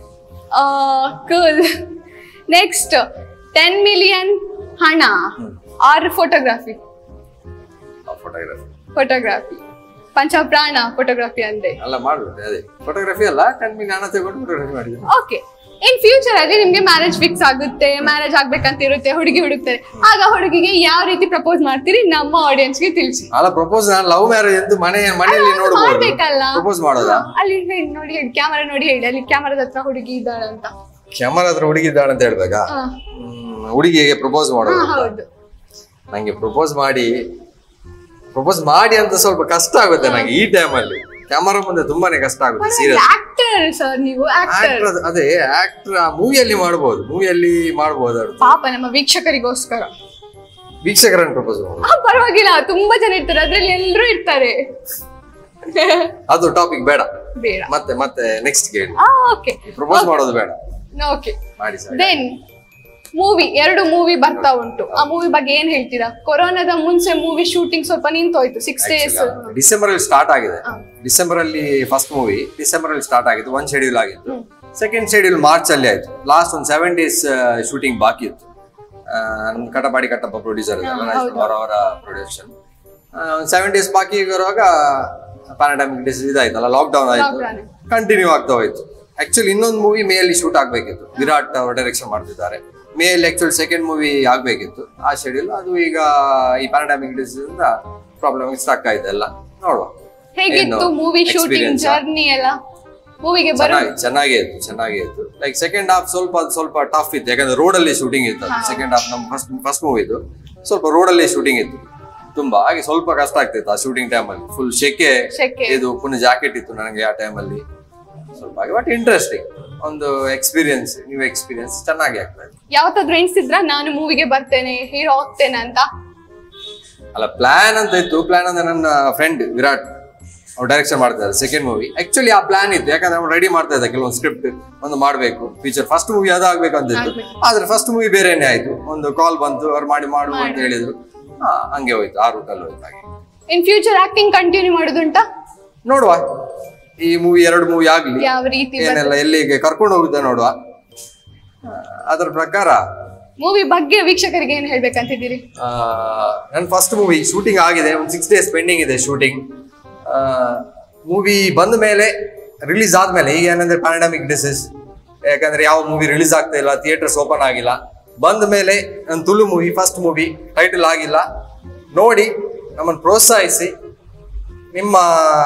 cool next ten million ಹಣ ಆರ್ ಫೋಟೋಗ್ರಫಿ ಫೋಟೋಗ್ರಫಿ ಫೋಟೋಗ್ರಫಿ ಪಂಚಪ್ರಾಣ ಫೋಟೋಗ್ರಫಿ ಅಂದ್ರೆ ಎಲ್ಲ ಮಾಡ್ಬೋದು ಅದೇ ಫೋಟೋಗ್ರಫಿ ಅಲ್ಲ ಕಣ್ಣಿಗೆ ಹಣ ತಗೊಂಡು ಫೋಟೋಗ್ರಫಿ ಮಾಡಿದ್ರು ಓಕೆ ಇನ್ ಫ್ಯೂಚರ್ ಅಲ್ಲಿ ನಿಮ್ಗೆ ಮ್ಯಾರೇಜ್ ಫಿಕ್ಸ್ ಆಗುತ್ತೆ ಮ್ಯಾರೇಜ್ ಆಗ್ಬೇಕಂತ ಇರುತ್ತೆ ಹುಡುಗಿ ಹುಡುಕ್ತಾರೆ ಆಗ ಹುಡುಗಿಗೆ ಯಾವ ರೀತಿ ಪ್ರಪೋಸ್ ಮಾಡ್ತೀರಿ ನಮ್ಮ audience ಗೆ ತಿಳಿಸಿ ಅಲ್ಲ ಪ್ರಪೋಸ್ ಲವ್ ಮ್ಯಾರೇಜ್ ಅಂತ ಮನೆ ಮನೆಯಲ್ಲಿ ಅದು ನೋಡ್ಬೋದು ಮಾಡ್ಬೇಕಲ್ಲ ಪ್ರಪೋಸ್ ಮಾಡೋದಾ ಅಲ್ಲಿ ಹೇಳಿ ನೋಡಿ ಹೇಳಿ ಕ್ಯಾಮರಾ ನೋಡಿ ಹೇಳಿ ಅಲ್ಲಿ ಕ್ಯಾಮರಾದ ಹತ್ರ ಹುಡುಗಿ ಇದ್ದಾಳಂತ ಕ್ಯಾಮರಾ ಹತ್ರ ಹುಡುಗಿ ಇದ್ದಾಳೆ ಅಂತ ಹೇಳ್ಬೇಕಾ ಹಾ. ಹ್ಮ್, ಹುಡುಗಿಗೆ ಪ್ರಪೋಸ್ ಹಾ, ಮಾಡೋದು ಹೌದು ನಂಗೆ ಪ್ರಪೋಸ್ ಮಾಡಿ ಪ್ರಪೋಸ್ ಮಾಡಿ ಅಂತ ಸ್ವಲ್ಪ ಕಷ್ಟ ಆಗುತ್ತೆ ನಂಗೆ ಈ ಟೈಮಲ್ಲಿ ಕ್ಯಾಮರಾ ಮುಂದೆ ತುಂಬಾನೇ ಕಷ್ಟ ಆಗುತ್ತೆ ಸೀರಿಯಸ್ ಆಕ್ಟರ್ ಸರ್ ನೀವು ಆಕ್ಟರ್ ಆಕ್ಟರ್ ಅದೇ ಆಕ್ಟರ್ ಮೂವಿಯಲ್ಲಿ ಮಾಡ್ಬೋದು ಮೂವಿಯಲ್ಲಿ ಮಾಡ್ಬೋದು ಅವ್ರು ಪಾಪ ನಮ್ಮ ವೀಕ್ಷಕರಿಗೋಸ್ಕರ ವೀಕ್ಷಕರನ್ನು ಪ್ರಪೋಸ್ ಮಾಡೋದು ಆ, ಪರವಾಗಿಲ್ಲ ತುಂಬಾ ಜನ ಇರ್ತಾರೆ ಅದ್ರಲ್ಲಿ ಎಲ್ಲರೂ ಇರ್ತಾರೆ ಅದು ಟಾಪಿಕ್ ಬೇಡ ಬೇಡ ಮತ್ತೆ ಮತ್ತೆ ನೆಕ್ಸ್ಟ್ ಕೇಳಿ ಓಕೆ ಪ್ರಪೋಸ್ ಮಾಡೋದು ಬೇಡ ಓಕೆ ಮಾಡಿ ಸರ್ ದೆನ್ ಮೂವಿ ಎರಡು ಮೂವಿ ಬರ್ತಾ ಉಂಟು ಆ ಮೂವಿ ಬಗ್ಗೆ ಏನ್ ಹೇಳ್ತೀರಾ ಕೊರೋನಾದ ಮುಂಚೆ ಮೂವಿ ಶೂಟಿಂಗ್ ಸ್ವಲ್ಪ ನಿಂತೋಯ್ತು ಸಿಕ್ಸ್ ಡೇಸ್ ಡಿಸೆಂಬರ್ ಅಲ್ಲಿ ಸ್ಟಾರ್ಟ್ ಆಗಿದೆ ಹಾ. ಡಿಸೆಂಬರ್ ಅಲ್ಲಿ ಫಸ್ಟ್ ಮೂವಿ ಡಿಸೆಂಬರ್ ಅಲ್ಲಿ ಸ್ಟಾರ್ಟ್ ಆಗಿತ್ತು ಒಂದ್ ಶೆಡ್ಯೂಲ್ ಆಗಿತ್ತು ಸೆಕೆಂಡ್ ಶೆಡ್ಯೂಲ್ ಮಾರ್ಚ್ ಅಲ್ಲಿ ಆಯ್ತು ಲಾಸ್ಟ್ ಒಂದು ಸೆವೆನ್ ಡೇಸ್ ಶೂಟಿಂಗ್ ಬಾಕಿ ಇತ್ತು ಆ, ನಮ್ದು ಕಟಪಾಡಿ ಕಟ್ಟಪ್ಪ ಪ್ರೊಡ್ಯೂಸರ್ ಅವರ ಪ್ರೊಡ್ಯೂಕ್ಷನ್ ಸೆವೆನ್ ಡೇಸ್ ಬಾಕಿ ಇರುವಾಗ ಪ್ಯಾರಾಡಮಿಕ್ ಡಿಸೀಸ್ ಇದಾಯ್ತಲ್ಲ ಲಾಕ್ ಡೌನ್ ಆಯ್ತು Lockdown. ಕಂಟಿನ್ಯೂ ಆಗ್ತಾ ಹೋಯ್ತು ಆಕ್ಚುಲಿ ಇನ್ನೊಂದು ಮೂವಿ ಮೇ ಅಲ್ಲಿ ಶೂಟ್ ಆಗ್ಬೇಕಿತ್ತು ವಿರಾಟ್ ಅವರು ಡೈರೆಕ್ಷನ್ ಮಾಡ್ತಿದ್ದಾರೆ ಮೇ ಅಲ್ಲಿ ಆಕ್ಚುಲಿ ಸೆಕೆಂಡ್ ಮೂವಿ ಆಗ್ಬೇಕಿತ್ತು ಆ ಶೆಡ್ಯೂಲ್ ಅದು ಈಗ ಈ ಪ್ಯಾರಾಡಮಿಕ್ ಡಿಸೀಸ್ ಇಂದ ಪ್ರಾಬ್ಲಮ್ ಸ್ಟಕ್ ಆಯ್ತು ಎಲ್ಲ ನೋಡುವ ಹೇಗಿತ್ತು ಏನು ಮೂವಿ ಶೂಟಿಂಗ್ experience ಆ? ಜರ್ನಿ ಎಲ್ಲ ಮೂವಿಗೆ ಬರೋ ಚೆನ್ನಾಗಿ ಚೆನ್ನಾಗೇ ಇತ್ತು ಚೆನ್ನಾಗೇ ಇತ್ತು ಲೈಕ್ ಸೆಕೆಂಡ್ ಹಾಫ್ ಸ್ವಲ್ಪ ಅದು ಸ್ವಲ್ಪ ಟಫ್ ಇತ್ತು ಯಾಕಂದ್ರೆ ರೋಡ್ ಅಲ್ಲಿ ಶೂಟಿಂಗ್ ಇತ್ತು ಸೆಕೆಂಡ್ ಹಾಫ್ ನಮ್ ಫಸ್ಟ್ ಫಸ್ಟ್ ಮೂವಿ ಇದು ಸ್ವಲ್ಪ ರೋಡ್ ಅಲ್ಲಿ ಶೂಟಿಂಗ್ ಇತ್ತು ತುಂಬಾ ಹಾಗೆ ಸ್ವಲ್ಪ ಕಷ್ಟ ಆಗ್ತಿತ್ತು ಆ ಶೂಟಿಂಗ್ ಟೈಮ್ ಅಲ್ಲಿ ಫುಲ್ ಶೆಕೆ ಶೆಕೆ. ಇದು ಪುನಃ ಜಾಕೆಟ್ ಇತ್ತು ನನಗೆ ಆ ಟೈಮ್ ಅಲ್ಲಿ ಸ್ವಲ್ಪ ಹಾಗೆ ಬಟ್ ಇಂಟ್ರೆಸ್ಟಿಂಗ್ ಒಂದು ಎಕ್ಸ್ಪೀರಿಯನ್ಸ್ ನ್ಯೂ ಎಕ್ಸ್ಪೀರಿಯನ್ಸ್ ಚೆನ್ನಾಗಿ ಆಗ್ತಾ ಇತ್ತು ಯಾವತ್ತಾದ್ರೂ ಎಣಿಸಿದ್ರ ನಾನು ಮೂವಿಗೆ ಬರ್ತೇನೆ ಹೀರೋ ಆಗ್ತೇನೆ ಅಂತ ಅಲ್ಲ ಪ್ಲಾನ್ ಅಂತ ಇತ್ತು ಪ್ಲಾನ್ ಅಂದ್ರೆ ನನ್ನ ಫ್ರೆಂಡ್ ವಿರಾಟ್ ಅವ್ರು ಡೈರೆಕ್ಷನ್ ಮಾಡ್ತಾರೆ ಸೆಕೆಂಡ್ ಮೂವಿ ಆಕ್ಚುಲಿ ಆ ಪ್ಲಾನ್ ಇತ್ತು ಯಾಕಂದ್ರೆ ಅವ್ರು ರೆಡಿ ಮಾಡ್ತಾ ಇದ್ದ ಕೆಲವೊಂದು ಸ್ಕ್ರಿಪ್ಟ್ ಒಂದು ಮಾಡಬೇಕು ಫೀಚರ್ ಫಸ್ಟ್ ಮೂವಿ ಅದಾಗಬೇಕು ಅಂತ ಇತ್ತು ಆದ್ರೆ ಫಸ್ಟ್ ಮೂವಿ ಬೇರೆನೆ ಆಯ್ತು ಒಂದು ಕಾಲ್ ಬಂತು ಅವ್ರು ಮಾಡಿ ಮಾಡು ಅಂತ ಹೇಳಿದ್ರು ಹಾ, ಹಂಗೆ ಹೋಯ್ತು ಆ ರೂಟಲ್ಲಿ ಹೋಯ್ತು ಹಾಗೆ ಇನ್ ಫ್ಯೂಚರ್ ಆಕ್ಟಿಂಗ್ ಕಂಟಿನ್ಯೂ ಮಾಡೋದುಂಟಾ ನೋಡುವ ಈ ಮೂವಿ ಎರಡು ಮೂವಿ ಆಗ್ಲಿ ಯಾವ ರೀತಿ ಏನೆಲ್ಲ ಎಲ್ಲಿಗೆ ಕರ್ಕೊಂಡು ಹೋಗುದ ನೋಡುವ ಆ, ಅದರ ಪ್ರಕಾರ ಮೂವಿ ಬಗ್ಗೆ ವೀಕ್ಷಕರಿಗೆ ಏನ್ ಹೇಳ್ಬೇಕಂತಿದ್ದೀರಿ ನನ್ನ ಫಸ್ಟ್ ಮೂವಿ ಶೂಟಿಂಗ್ ಆಗಿದೆ ಒಂದು ಸಿಕ್ಸ್ ಡೇಸ್ ಪೆಂಡಿಂಗ್ ಇದೆ ಶೂಟಿಂಗ್ ಮೂವಿ ಬಂದ ಮೇಲೆ ರಿಲೀಸ್ ಆದ್ಮೇಲೆ ಈಗ ಏನಂದ್ರೆ ಪ್ಯಾಂಡಮಿಕ್ ಡಿಸೀಸ್ ಯಾಕಂದ್ರೆ ಯಾವ ಮೂವಿ ರಿಲೀಸ್ ಆಗ್ತಾ ಇಲ್ಲ ಥಿಯೇಟರ್ಸ್ ಓಪನ್ ಆಗಿಲ್ಲ ಬಂದ ಮೇಲೆ ನನ್ನ Tulu movie first movie title ಆಗಿಲ್ಲ ನೋಡಿ ನಮ್ಮನ್ನು ಪ್ರೋತ್ಸಾಹಿಸಿ ನಿಮ್ಮ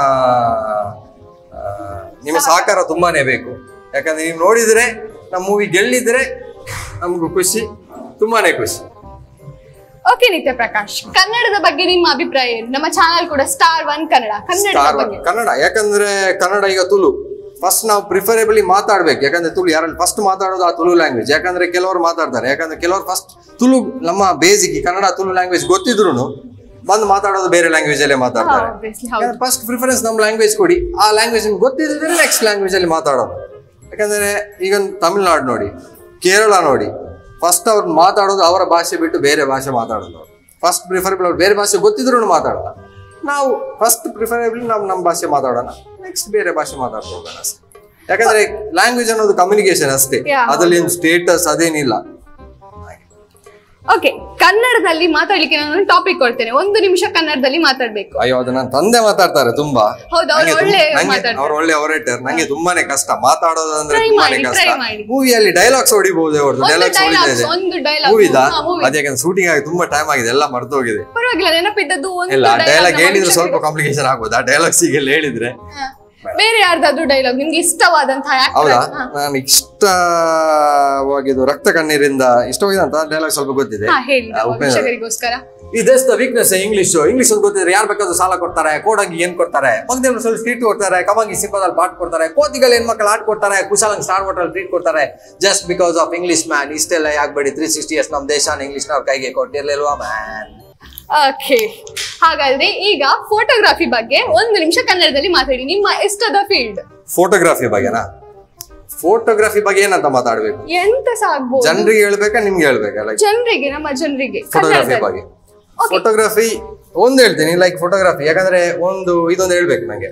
ಆ, ನಿಮ್ಮ ಸಹಕಾರ ತುಂಬಾನೇ ಬೇಕು ಯಾಕಂದ್ರೆ ನೀವು ನೋಡಿದ್ರೆ ನಮ್ಮ ಮೂವಿ ಗೆಲ್ಲಿದ್ರೆ ನಮಗೂ ಖುಷಿ ತುಂಬಾನೇ ಖುಷಿ ಓಕೆ ನಿತ್ಯ ಪ್ರಕಾಶ್ ಕನ್ನಡದ ಬಗ್ಗೆ ನಿಮ್ಮ ಅಭಿಪ್ರಾಯ ಏನು ನಮ್ಮ ಚಾನಲ್ ಕೂಡ ಸ್ಟಾರ್ ಒನ್ ಕನ್ನಡ ಕನ್ನಡದ Star One. ಬಗ್ಗೆ ಕನ್ನಡ ಯಾಕಂದ್ರೆ ಕನ್ನಡ ಈಗ ತುಳು ಫಸ್ಟ್ ನಾವು ಪ್ರಿಫರೇಬಲಿ ಮಾತಾಡ್ಬೇಕು ಯಾಕಂದ್ರೆ ತುಳು ಯಾರಲ್ಲಿ ಫಸ್ಟ್ ಮಾತಾಡೋದು ಆ ತುಳು ಲ್ಯಾಂಗ್ವೇಜ್ ಯಾಕಂದ್ರೆ ಕೆಲವರು ಮಾತಾಡ್ತಾರೆ ಯಾಕಂದ್ರೆ ಕೆಲವರು ಫಸ್ಟ್ ತುಳು ನಮ್ಮ ಬೇಸಿಕ್ ಕನ್ನಡ ತುಳು ಲ್ಯಾಂಗ್ವೇಜ್ ಗೊತ್ತಿದ್ರು ಬಂದು ಮಾತಾಡೋದು ಬೇರೆ ಲ್ಯಾಂಗ್ವೇಜ್ ಅಲ್ಲೇ ಮಾತಾಡ್ತಾರೆ Obviously, ಹೌದು ಫಸ್ಟ್ ಪ್ರಿಫರೆನ್ಸ್ ನಮ್ಮ ಲ್ಯಾಂಗ್ವೇಜ್ ಕೊಡಿ ಆ ಲ್ಯಾಂಗ್ವೇಜ್ ಗೊತ್ತಿದ್ರೆ ನೆಕ್ಸ್ಟ್ ಲ್ಯಾಂಗ್ವೇಜ್ ಅಲ್ಲಿ ಮಾತಾಡೋದು ಯಾಕಂದ್ರೆ ಈಗ ತಮಿಳ್ನಾಡು ನೋಡಿ ಕೇರಳ ನೋಡಿ ಫಸ್ಟ್ ಅವ್ರು ಮಾತಾಡೋದು ಅವರ ಭಾಷೆ ಬಿಟ್ಟು ಬೇರೆ ಭಾಷೆ ಮಾತಾಡೋದು ಫಸ್ಟ್ ಪ್ರಿಫರೇಬಲ್ ಅವ್ರು ಬೇರೆ ಭಾಷೆ ಗೊತ್ತಿದ್ರು ಮಾತಾಡೋಲ್ಲ ನಾವು ಫಸ್ಟ್ ಪ್ರಿಫರೇಬಲ್ ನಾವು ನಮ್ಮ ಭಾಷೆ ಮಾತಾಡೋಣ ನೆಕ್ಸ್ಟ್ ಬೇರೆ ಭಾಷೆ ಮಾತಾಡ್ತಾ ಹೋಗೋಣ ಅಷ್ಟೇ ಯಾಕಂದ್ರೆ ಲ್ಯಾಂಗ್ವೇಜ್ ಅನ್ನೋದು ಕಮ್ಯುನಿಕೇಶನ್ ಅಷ್ಟೇ Yeah. ಅದ್ರಲ್ಲಿ ಏನು ಸ್ಟೇಟಸ್ ಅದೇನಿಲ್ಲ ಓಕೆ ಕನ್ನಡದಲ್ಲಿ ಮಾತಾಡ್ಲಿಕ್ಕೆ ನಾನು ಟಾಪಿಕ್ ಕೊಡ್ತೇನೆ ಒಂದು ನಿಮಿಷ ಕನ್ನಡದಲ್ಲಿ ಮಾತಾಡ್ಬೇಕು ಅಯ್ಯೋ ಅದು ನನ್ನ ತಂದೆ ಮಾತಾಡ್ತಾರೆ ತುಂಬಾ ಹೌದು, ಅವ್ರು ನಂಗೆ ತುಂ- ಒಳ್ಳೆ ನಂಗೆ- ಮಾತಾಡ್ತಾರೆ. ಅವ್ರು ಒಳ್ಳೆ ಅವರೇಟರ್ ನಂಗೆ ತುಂಬಾನೇ ಕಷ್ಟ ಮಾತಾಡೋದು ಅಂದ್ರೆ Try ತುಂಬಾನೇ ಮಾಡಿ, ಕಷ್ಟ try ಮಾಡಿ. ಮೂವಿಯಲ್ಲಿ ಡೈಲಾಗ್ಸ್ ಹೊಡಿಬಹುದೇ ಹೊರತು ಒಂದು ಡೈಲಾಗ್ಸ್ ಹೊಡಿತಾ dialogues, ಇದೆ ಒಂದು dialogue. ಮೂವಿದ ಹಾ, movie. ಅದೇ ಯಾಕಂದ್ರೆ ಶೂಟಿಂಗ್ ಆಗಿ ತುಂಬಾ ಟೈಮ್ ಆಗಿದೆ ಎಲ್ಲ ಮರ್ತೋಗಿದೆ ಪರವಾಗಿಲ್ಲ ನೆನಪಿದ್ದದ್ದು ಒಂದು ಇಲ್ಲ dialogue ಡೈಲಾಗ್ ನಮ್ಮ ಹೇಳಿದ್ರೆ ಸ್ವಲ್ಪ ವೀಕ್ಷಕರಿಗೆ- ಕಾಂಪ್ಲಿಕೇಶನ್ ಆಗ್ಬೋದು ಆ ಡೈಲಾಗ್ಸ್ ಈಗ ಹೇಳಿದ್ರೆ ಹಾ. ಬೇರೆ ಯಾರ್ದಾದ್ರು ಡೈಲಾಗ್ ನಿಮ್ಗೆ ಇಷ್ಟವಾದಂತಹ actor? ಹೌದಾ ಹಾ. ನಾನು ಇಷ್ಟವಾಗಿದ್ದು ರಕ್ತ ಕಣ್ಣೀರಿಂದ ಇಷ್ಟವಾಗಿದೆ ಅಂತ ಡೈಲಾಗ್ ಸ್ವಲ್ಪ ಗೊತ್ತಿದೆ ಹಾ ಹೇಳಿ ಆ, ನಮ್ಮ ಉಪೇಂದ್ರ ವೀಕ್ಷಕರಿಗೋಸ್ಕರ ಇದೆಸ್ ದ ವೀಕ್ನೆಸ್ ಇಂಗ್ಲಿಷ್ ಇಂಗ್ಲಿಷ್ ಒಂದು ಗೊತ್ತಿದ್ರೆ ಯಾರು ಬೇಕಾದ್ರೂ ಸಾಲ ಕೊಡ್ತಾರೆ ಕೋಡಂಗಿ ಏನ್ ಕೊಡ್ತಾರೆ ಮಗದೇವ್ರು ಸ್ವಲ್ಪ ಟ್ರೀಟ್ ಕೊಡ್ತಾರೆ ಕಮಂಗಿ ಸಿಂಪಲ್ ಪಾಟ್ ಕೊಡ್ತಾರೆ ಕೋತಿಗಳು ಹೆಣ್ಮಕ್ಳು ಆಟ ಕೊಡ್ತಾರೆ ಕುಶಾಲಂಗ್ ಸ್ಟಾರ್ ಹೋಟೆಲ್ ಟ್ರೀಟ್ ಕೊಡ್ತಾರೆ just because of English man ಇಷ್ಟೆಲ್ಲ ಆಗ್ಬೇಡಿ ತ್ರೀ ಸಿಕ್ಸ್ಟಿ ಇಯರ್ಸ್ ನಮ್ಮ ದೇಶನ ಇಂಗ್ಲಿಷ್ನವ್ರ ಕೈಗೆ ಕೊಟ್ಟಿರ್ಲಿಲ್ವಾ ಮ್ಯಾನ್ ಓಕೆ ಹಾಗಾದ್ರೆ ಈಗ ಫೋಟೋಗ್ರಫಿ ಬಗ್ಗೆ ಒಂದು ನಿಮಿಷ ಕನ್ನಡದಲ್ಲಿ ಮಾತಾಡಿ ನಿಮ್ಮ ಇಷ್ಟದ ಫೀಲ್ಡ್ ಫೋಟೋಗ್ರಫಿ ಬಗ್ಗೆನಾ ಫೋಟೋಗ್ರಫಿ ಬಗ್ಗೆ ಏನಂತ ಮಾತಾಡ್ಬೇಕು ಎಂತ ಸಹ ಆಗ್ಬೋದು ಜನರಿಗೆ ಹೇಳ್ಬೇಕಾ ನಿಮ್ಗೆ ಹೇಳ್ಬೇಕಾ ಲೈಕ್ ಜನರಿಗೆ ನಮ್ಮ ಜನರಿಗೆ ಫೋಟೋಗ್ರಫಿ ಬಗ್ಗೆ ಫೋಟೋಗ್ರಫಿ ಒಂದು ಹೇಳ್ತೀನಿ ಲೈಕ್ ಫೋಟೋಗ್ರಫಿ ಯಾಕಂದ್ರೆ ಒಂದು ಇದೊಂದು ಹೇಳ್ಬೇಕು ನಂಗೆ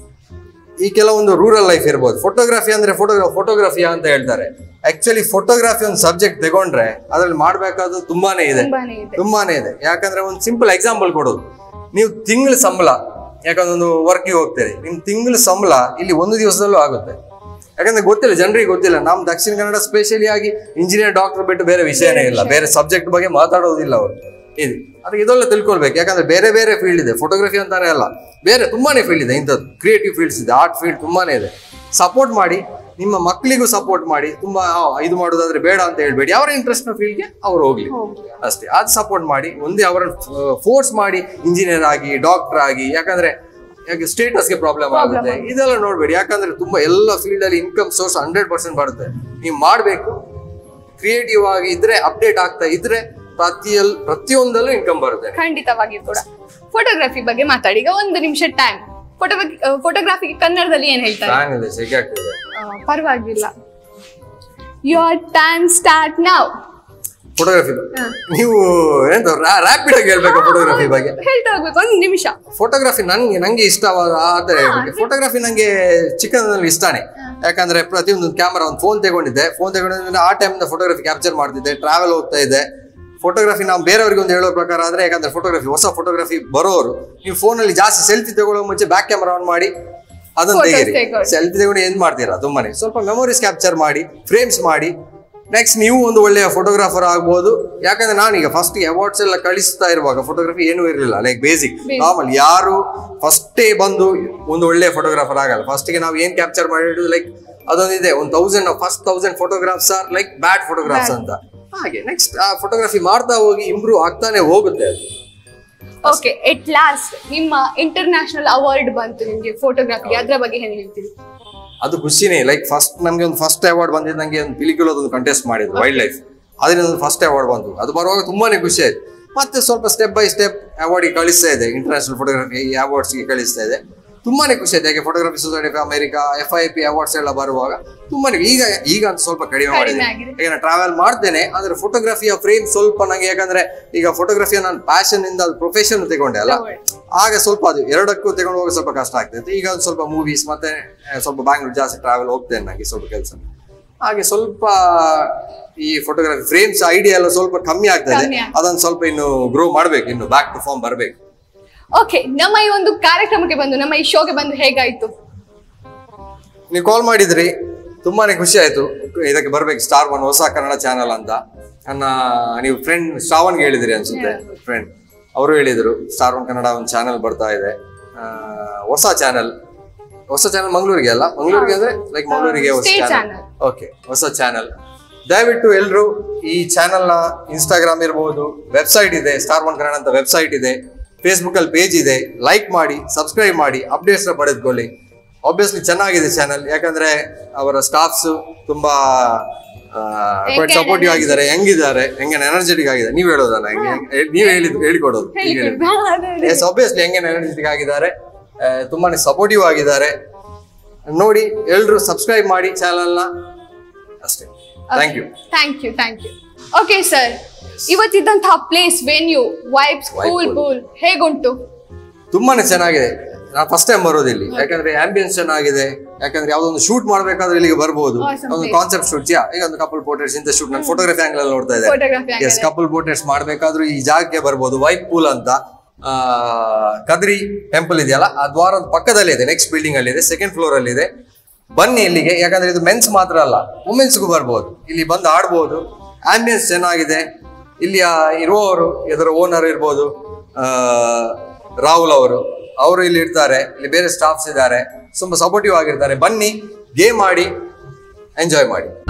ಈ ಕೆಲವೊಂದು ರೂರಲ್ ಲೈಫ್ ಇರ್ಬೋದು ಫೋಟೋಗ್ರಫಿ ಅಂದ್ರೆ ಫೋಟೋಗ್ರಾ ಫೋಟೋಗ್ರಫಿ ಅಂತ ಹೇಳ್ತಾರೆ ಆಕ್ಚುಲಿ ಫೋಟೋಗ್ರಫಿ ಒಂದು ಸಬ್ಜೆಕ್ಟ್ ತಗೊಂಡ್ರೆ ಅದ್ರಲ್ಲಿ ಮಾಡ್ಬೇಕಾದ್ದು ತುಂಬಾನೇ ಇದೆ ತುಂಬಾನೇ ಇದೆ ತುಂಬಾನೇ ಇದೆ ಯಾಕಂದ್ರೆ ಒಂದು ಸಿಂಪಲ್ ಎಕ್ಸಾಂಪಲ್ ಕೊಡೋದು ನೀವು ತಿಂಗಳ ಸಂಬಳ ಯಾಕಂದ್ರೆ ಒಂದು ವರ್ಕಿಗೆ ಹೋಗ್ತೀರಿ ನಿಮ್ ತಿಂಗಳ ಸಂಬಳ ಇಲ್ಲಿ ಒಂದು ದಿವಸದಲ್ಲೂ ಆಗುತ್ತೆ ಯಾಕಂದ್ರೆ ಗೊತ್ತಿಲ್ಲ ಜನರಿಗೆ ಗೊತ್ತಿಲ್ಲ ನಮ್ಮ ದಕ್ಷಿಣ ಕನ್ನಡ ಸ್ಪೆಷಲಿ ಆಗಿ ಇಂಜಿನಿಯರ್ ಡಾಕ್ಟರ್ ಬಿಟ್ಟು ಬೇರೆ ವಿಷಯನೇ ಇಲ್ಲ ಬೇರೆ ಸಬ್ಜೆಕ್ಟ್ ಬಗ್ಗೆ ಮಾತಾಡೋದಿಲ್ಲ ಅವರು ಇದು ಅದಕ್ಕೆ ಇದೆಲ್ಲ ತಿಳ್ಕೊಳ್ಬೇಕು ಯಾಕಂದ್ರೆ ಬೇರೆ ಬೇರೆ ಫೀಲ್ಡ್ ಇದೆ ಫೋಟೋಗ್ರಫಿ ಅಂತಾನೆ ಅಲ್ಲ ಬೇರೆ ತುಂಬಾನೇ ಫೀಲ್ಡ್ ಇದೆ ಇಂಥದ್ದು ಕ್ರಿಯೇಟಿವ್ ಫೀಲ್ಡ್ಸ್ ಇದೆ ಆರ್ಟ್ ಫೀಲ್ಡ್ ತುಂಬಾನೇ ಇದೆ ಸಪೋರ್ಟ್ ಮಾಡಿ ನಿಮ್ಮ ಮಕ್ಕಳಿಗೂ ಸಪೋರ್ಟ್ ಮಾಡಿ ತುಂಬಾ ಆ, ಇದು ಮಾಡೋದಾದ್ರೆ ಬೇಡ ಅಂತ ಹೇಳ್ಬೇಡಿ ಅವರ ಇಂಟ್ರೆಸ್ಟ್ ಫೀಲ್ಡ್ಗೆ ಅವ್ರು ಹೋಗ್ಲಿ ಅಷ್ಟೇ ಅದು ಸಪೋರ್ಟ್ ಮಾಡಿ ಒಂದೇ ಅವರನ್ನು ಫೋರ್ಸ್ ಮಾಡಿ ಇಂಜಿನಿಯರ್ ಆಗಿ ಡಾಕ್ಟರ್ ಆಗಿ ಯಾಕಂದ್ರೆ ಯಾಕೆ ಸ್ಟೇಟಸ್ಗೆ ಪ್ರಾಬ್ಲಮ್ ಆಗುತ್ತೆ ಇದೆಲ್ಲ ನೋಡ್ಬೇಡಿ ಯಾಕಂದ್ರೆ ತುಂಬಾ ಎಲ್ಲ ಫೀಲ್ಡ್ ಅಲ್ಲಿ ಇನ್ಕಮ್ ಸೋರ್ಸ್ ಹಂಡ್ರೆಡ್ ಪರ್ಸೆಂಟ್ ಬರುತ್ತೆ ನೀವು ಮಾಡಬೇಕು ಕ್ರಿಯೇಟಿವ್ ಆಗಿ ಇದ್ರೆ ಅಪ್ಡೇಟ್ ಆಗ್ತಾ ಇದ್ರೆ ಪ್ರತಿಯಲ್ ಪ್ರತಿಯೊಂದಲ್ಲೂ ಇನ್ಕಮ್ ಬರುತ್ತೆ ಖಂಡಿತವಾಗಿಯೂ ಕೂಡ ಫೋಟೋಗ್ರಫಿ ಬಗ್ಗೆ ಮಾತಾಡಿ ಈಗ ಒಂದು ನಿಮಿಷ ಟೈಮ್ ಫೋಟೋ ಫೋಟೋಗ್ರಾಫಿಗೆ ಕನ್ನಡದಲ್ಲಿ ಏನ್ ಹೇಳ್ತಾರೆ ಫ್ಯಾನ್ ಇದೆ ಸೆಕೆ ಆಗ್ತಿದೆ ಆ, ಪರವಾಗಿಲ್ಲ ಯೋರ್ ಟೈಮ್ ಸ್ಟಾರ್ಟ್ ನಾವ್ ಫೋಟೋಗ್ರಫಿ ನೀವು ಎಂತ ರ್ಯಾಪಿಡ್ ಆಗಿ ಹೇಳ್ಬೇಕು ಫೋಟೋಗ್ರಫಿ ಬಗ್ಗೆ ಹೇಳ್ತಾ ಹೋಗ್ಬೇಕು ಒಂದು ನಿಮಿಷ ಫೋಟೋಗ್ರಫಿ ನಂಗೆ ನಂಗೆ ಇಷ್ಟವಾದ ಆ ಥರ ಹೇಳ್ಬೇಕು ಫೋಟೋಗ್ರಫಿ ನಂಗೆ ಚಿಕ್ಕಂದಲ್ಲಿ ಇಷ್ಟನೇ ಯಾಕಂದ್ರೆ ಪ್ರತಿಯೊಂದು ಕ್ಯಾಮರಾ ಒಂದು ಫೋನ್ ತಗೊಂಡಿದ್ದೆ ಫೋನ್ ತಗೊಂಡಿದ್ದೆ ಆ ಟೈಮಿಂದ ಫೋಟೋಗ್ರಫಿ ಕ್ಯಾಪ್ಚರ್ ಮಾಡ್ತಿದ್ದೆ ಟ್ರಾವೆಲ್ ಹೋಗ್ತಾ ಇದ್ದೆ ಫೋಟೋಗ್ರಫಿ ನಾವು ಬೇರೆಯವ್ರಿಗೆ ಒಂದು ಹೇಳೋ ಪ್ರಕಾರ ಆದ್ರೆ ಯಾಕಂದ್ರೆ ಫೋಟೋಗ್ರಫಿ ಹೊಸ ಫೋಟೋಗ್ರಫಿ ಬರೋರು ನೀವು ಫೋನಲ್ಲಿ ಜಾಸ್ತಿ ಸೆಲ್ಫಿ ತಗೊಳ್ಳೋ ಮುಂಚೆ ಬ್ಯಾಕ್ ಕ್ಯಾಮರಾ ಆನ್ ಮಾಡಿ ಅದನ್ನ Photos ತೆಗೀರಿ ತೆಗೊಳ್ಳಿ. ಸೆಲ್ಫಿ ತಗೊಂಡು ಏನ್ ಮಾಡ್ತೀರಾ ತುಂಬಾನೇ ಸ್ವಲ್ಪ ಮೆಮೊರೀಸ್ ಕ್ಯಾಪ್ಚರ್ ಮಾಡಿ ಫ್ರೇಮ್ಸ್ ಮಾಡಿ ನೆಕ್ಸ್ಟ್ ನೀವು ಒಂದು ಒಳ್ಳೆಯ ಫೋಟೋಗ್ರಾಫರ್ ಆಗ್ಬೋದು ಯಾಕಂದ್ರೆ ನಾನೀಗ ಫಸ್ಟ್ ಅವಾರ್ಡ್ಸ್ ಎಲ್ಲ ಕಳಿಸ್ತಾ ಇರುವಾಗ ಫೋಟೋಗ್ರಫಿ ಏನೂ ಇರಲಿಲ್ಲ ಲೈಕ್ ಬೇಸಿಕ್ ನಾರ್ಮಲ್ ಯಾರು ಫಸ್ಟೇ ಬಂದು ಒಂದು ಒಳ್ಳೆಯ ಫೋಟೋಗ್ರಾಫರ್ ಆಗಲ್ಲ ಫಸ್ಟಿಗೆ ನಾವು ಏನ್ ಕ್ಯಾಪ್ಚರ್ ಮಾಡಿಡುದು ಲೈಕ್ ಅದೊಂದಿದೆ ಒಂದು thousand first thousand photographs are like bad photographs ಅಂತ ಹಾಗೆ ನೆಕ್ಸ್ಟ್ ಆ ಫೋಟೋಗ್ರಫಿ ಮಾಡ್ತಾ ಹೋಗಿ ಇಂಪ್ರೂವ್ ಆಗ್ತಾನೆ ಹೋಗುತ್ತೆ ಅದು ಓಕೆ ಎಟ್ ಲಾಸ್ಟ್ ನಿಮ್ಮ ಇಂಟರ್ನ್ಯಾಷನಲ್ ಅವಾರ್ಡ್ ಬಂತು ನಿಮ್ಗೆ ಫೋಟೋಗ್ರಫಿ ಅದ್ರ ಬಗ್ಗೆ ಏನ್ ಹೇಳ್ತೀರಿ ಅದು ಖುಷಿನೇ ಲೈಕ್ ಫಸ್ಟ್ ನಮಗೆ ಒಂದು ಫಸ್ಟ್ ಅವಾರ್ಡ್ ಬಂದಿದ್ದು ನಂಗೆ ಒಂದು ಪಿಲಿಕುಲದೊಂದು ಕಂಟೆಸ್ಟ್ ಮಾಡಿದ್ರು ವೈಲ್ಡ್ ಲೈಫ್ ಅದರಿಂದ ಒಂದು ಫಸ್ಟ್ ಅವಾರ್ಡ್ ಬಂತು ಅದು ಬರುವಾಗ ತುಂಬಾನೇ ಖುಷಿ ಆಯ್ತು ಮತ್ತೆ ಸ್ವಲ್ಪ ಸ್ಟೆಪ್ ಬೈ ಸ್ಟೆಪ್ ಅವಾರ್ಡ್ಗೆ ಕಳಿಸ್ತಾ ಇದೆ ಇಂಟರ್ನ್ಯಾಷನಲ್ ಫೋಟೋಗ್ರಫಿ ಈ ಅವಾರ್ಡ್ಸ್ಗೆ ಕಳಿಸ್ತಾ ಇದೆ ತುಂಬಾನೇ ಖುಷಿ ಆಯ್ತು ಯಾಕೆ photography society of America F I P awards ಎಲ್ಲ ಬರುವಾಗ ತುಂಬಾನೇ ಈಗ ಈಗ ಒಂದು ಸ್ವಲ್ಪ ಕಡಿಮೆ ಮಾಡಿದೆ ಆಗಿದೆ. ಈಗ ನಾನು ಟ್ರಾವೆಲ್ ಮಾಡ್ತೇನೆ ಆದ್ರೆ ಫೋಟೋಗ್ರಫಿಯ ಫ್ರೇಮ್ ಸ್ವಲ್ಪ ನಂಗೆ ಯಾಕಂದ್ರೆ ಈಗ ಫೋಟೋಗ್ರಫಿಯ ನಾನು ಪ್ಯಾಷನ್ ಇಂದ ಅದು ಪ್ರೊಫೆಷನ್ ತಗೊಂಡೆ ಅಲ್ಲ ಆಗ ಸ್ವಲ್ಪ ಅದು ಎರಡಕ್ಕೂ ತಗೊಂಡು ಹೋಗಿ ಸ್ವಲ್ಪ ಕಷ್ಟ ಆಗ್ತೈತೆ ಈಗ ಒಂದು ಸ್ವಲ್ಪ ಮೂವೀಸ್ ಮತ್ತೆ ಆ, ಸ್ವಲ್ಪ ಬ್ಯಾಂಗ್ಳೂರ್ ಜಾಸ್ತಿ ಟ್ರಾವೆಲ್ ಹೋಗ್ತೇನೆ ನನಗೆ ಸ್ವಲ್ಪ ಕೆಲಸ ಹಾಗೆ ಸ್ವಲ್ಪ ಈ ಫೋಟೋಗ್ರಫಿ ಫ್ರೇಮ್ಸ್ ಐಡಿಯಾ ಎಲ್ಲ ಸ್ವಲ್ಪ ಕಮ್ಮಿ ಆಗ್ತದೆ ಕಮ್ಮಿ ಆಗ್ತದೆ. ಅದನ್ನ ಸ್ವಲ್ಪ ಇನ್ನು ಗ್ರೋ ಮಾಡ್ಬೇಕು ಇನ್ನು ಬ್ಯಾಕ್ ಟು ಫಾರ್ಮ್ ಬರ್ಬೇಕು ಓಕೆ ನಮ್ಮ ಈ ಒಂದು ಕಾರ್ಯಕ್ರಮಕ್ಕೆ ಬಂದು ನಮ್ಮ ಈ ಶೋಗೆ ಬಂದು ಹೇಗಾಯ್ತು ನೀವು ಕಾಲ್ ಮಾಡಿದ್ರಿ ತುಂಬಾನೇ ಖುಷಿ ಆಯ್ತು ಇದಕ್ಕೆ ಬರ್ಬೇಕು ಸ್ಟಾರ್ ಒನ್ ಹೊಸ ಕನ್ನಡ ಚಾನಲ್ ಅಂತ ನನ್ನ ನೀವು ಫ್ರೆಂಡ್ ಶ್ರಾವಣ್ಗೆ ಹೇಳಿದ್ರಿ ಅನ್ಸುತ್ತೆ ಫ್ರೆಂಡ್ ಅವರು ಹೇಳಿದ್ರು ಸ್ಟಾರ್ ಒನ್ ಕನ್ನಡ ಒಂದು ಚಾನಲ್ ಬರ್ತಾ ಇದೆ ಆ, ಹೊಸ ಚಾನಲ್ ಹೊಸ ಚಾನಲ್ ಮಂಗಳೂರಿಗೆ ಅಲ್ಲ ಮಂಗಳೂರಿಗೆ ಅಂದ್ರೆ ಲೈಕ್ ಮಂಗಳೂರಿಗೆ ಹೊಸ State ಚಾನಲ್ channel. ಓಕೆ ಹೊಸ ಚಾನಲ್ ದಯವಿಟ್ಟು ಎಲ್ಲರೂ ಈ ಚಾನಲ್ನ ಇನ್ಸ್ಟಾಗ್ರಾಮ್ ಇರ್ಬೋದು ವೆಬ್ಸೈಟ್ ಇದೆ ಸ್ಟಾರ್ ಒನ್ ಕನ್ನಡ ಅಂತ ವೆಬ್ಸೈಟ್ ಇದೆ ಫೇಸ್ಬುಕ್ ಅಲ್ಲಿ ಪೇಜ್ ಇದೆ ಲೈಕ್ ಮಾಡಿ ಸಬ್ಸ್ಕ್ರೈಬ್ ಮಾಡಿ ಅಪ್ಡೇಟ್ಸ್ ಪಡೆದುಕೊಳ್ಳಿ ಆಬ್ವಿಯಸ್ಲಿ ಚೆನ್ನಾಗಿದೆ ಚಾನಲ್ ಯಾಕಂದ್ರೆ ಅವರ ಸ್ಟಾಫ್ಸ್ ತುಂಬಾ Young ಸಪೋರ್ಟಿವ್ ಆಗಿದ್ದಾರೆ ಹೆಂಗಿದ್ದಾರೆ ಹೆಂಗೆ ಎನರ್ಜೆಟಿಕ್ ಆಗಿದೆ ನೀವು ಹೇಳೋದಲ್ಲ ಹೆಂಗೆ ನೀವು ಹೇಳಿದ್ ಹೇಳಿಕೊಡೋದು ಈಗ ಹೇಳಿ ಎಸ್ ಆಬ್ವಿಯಸ್ಲಿ ಹೆಂಗೆ ಎನರ್ಜೆಟಿಕ್ ಆಗಿದ್ದಾರೆ ಆ, ತುಂಬಾನೇ ಸಪೋರ್ಟಿವ್ ಆಗಿದ್ದಾರೆ ನೋಡಿ ಎಲ್ರು ಸಬ್ಸ್ಕ್ರೈಬ್ ಮಾಡಿ ಚಾನಲ್ನ ಅಷ್ಟೇ thank you thank you thank you okay sir ಇವತ್ತಿದ್ದಂತಹ place venue vibes Vibe cool cool. Cool ಹೇಗುಂಟು ತುಂಬಾನೇ ಚೆನ್ನಾಗಿದೆ ನಾನು ಫಸ್ಟ್ ಟೈಮ್ ಬರೋದು ಇಲ್ಲಿ ಯಾಕಂದ್ರೆ ಆಂಬಿಯನ್ಸ್ ಚೆನ್ನಾಗಿದೆ ಯಾಕಂದ್ರೆ ಯಾವ್ದೊಂದು ಶೂಟ್ ಮಾಡ್ಬೇಕಾದ್ರೆ ಇಲ್ಲಿಗೆ ಬರ್ಬೋದು Awesome ಒಂದು place. ಕಾನ್ಸೆಪ್ಟ್ ಶೂಟ್ ಈಗ ಒಂದು ಕಪಲ್ ಪೋರ್ಟ್ರೇಟ್ಸ್ ಇಂತ ಶೂಟ್ ನಾನು ಫೋಟೋಗ್ರಫಿ ಆಂಗಲ್ ಅಲ್ಲಿ ನೋಡ್ತಾ ಇದ್ದೆ Photography angle yes couple portraits ಮಾಡ್ಬೇಕಾದ್ರೂ ಈ ಜಾಗಕ್ಕೆ ಬರ್ಬೋದು ವೈಟ್ ಪೂಲ್ ಅಂತ ಆ, ಕದ್ರಿ ಟೆಂಪಲ್ ಇದೆಯಲ್ಲ ಆ ದ್ವಾರದ ಪಕ್ಕದಲ್ಲಿ ಇದೆ ನೆಕ್ಸ್ಟ್ ಬಿಲ್ಡಿಂಗ್ ಅಲ್ಲಿ ಇದೆ ಸೆಕೆಂಡ್ ಫ್ಲೋರ್ ಅಲ್ಲಿ ಇದೆ ಬನ್ನಿ ಇಲ್ಲಿಗೆ ಯಾಕಂದ್ರೆ ಇದು ಮೆನ್ಸ್ ಮಾತ್ರ ಅಲ್ಲ ವುಮೆನ್ಸ್ಗೂ ಬರ್ಬೋದು ಇಲ್ಲಿ ಬಂದು ಆಡ್ಬೋದು ಆಂಬಿಯನ್ಸ್ ಚೆನ್ನಾಗಿದೆ ಇಲ್ಲಿ ಇರುವವರು ಇದರ ಓನರ್ ಇರ್ಬೋದು ಆ, ರಾಹುಲ್ ಅವರು ಅವರು ಇಲ್ಲಿ ಇರ್ತಾರೆ ಇಲ್ಲಿ ಬೇರೆ ಸ್ಟಾಫ್ಸ್ ಇದ್ದಾರೆ ತುಂಬಾ ಸಪೋರ್ಟಿವ್ ಆಗಿರ್ತಾರೆ ಬನ್ನಿ ಗೇಮ್ ಆಡಿ ಎಂಜಾಯ್ ಮಾಡಿ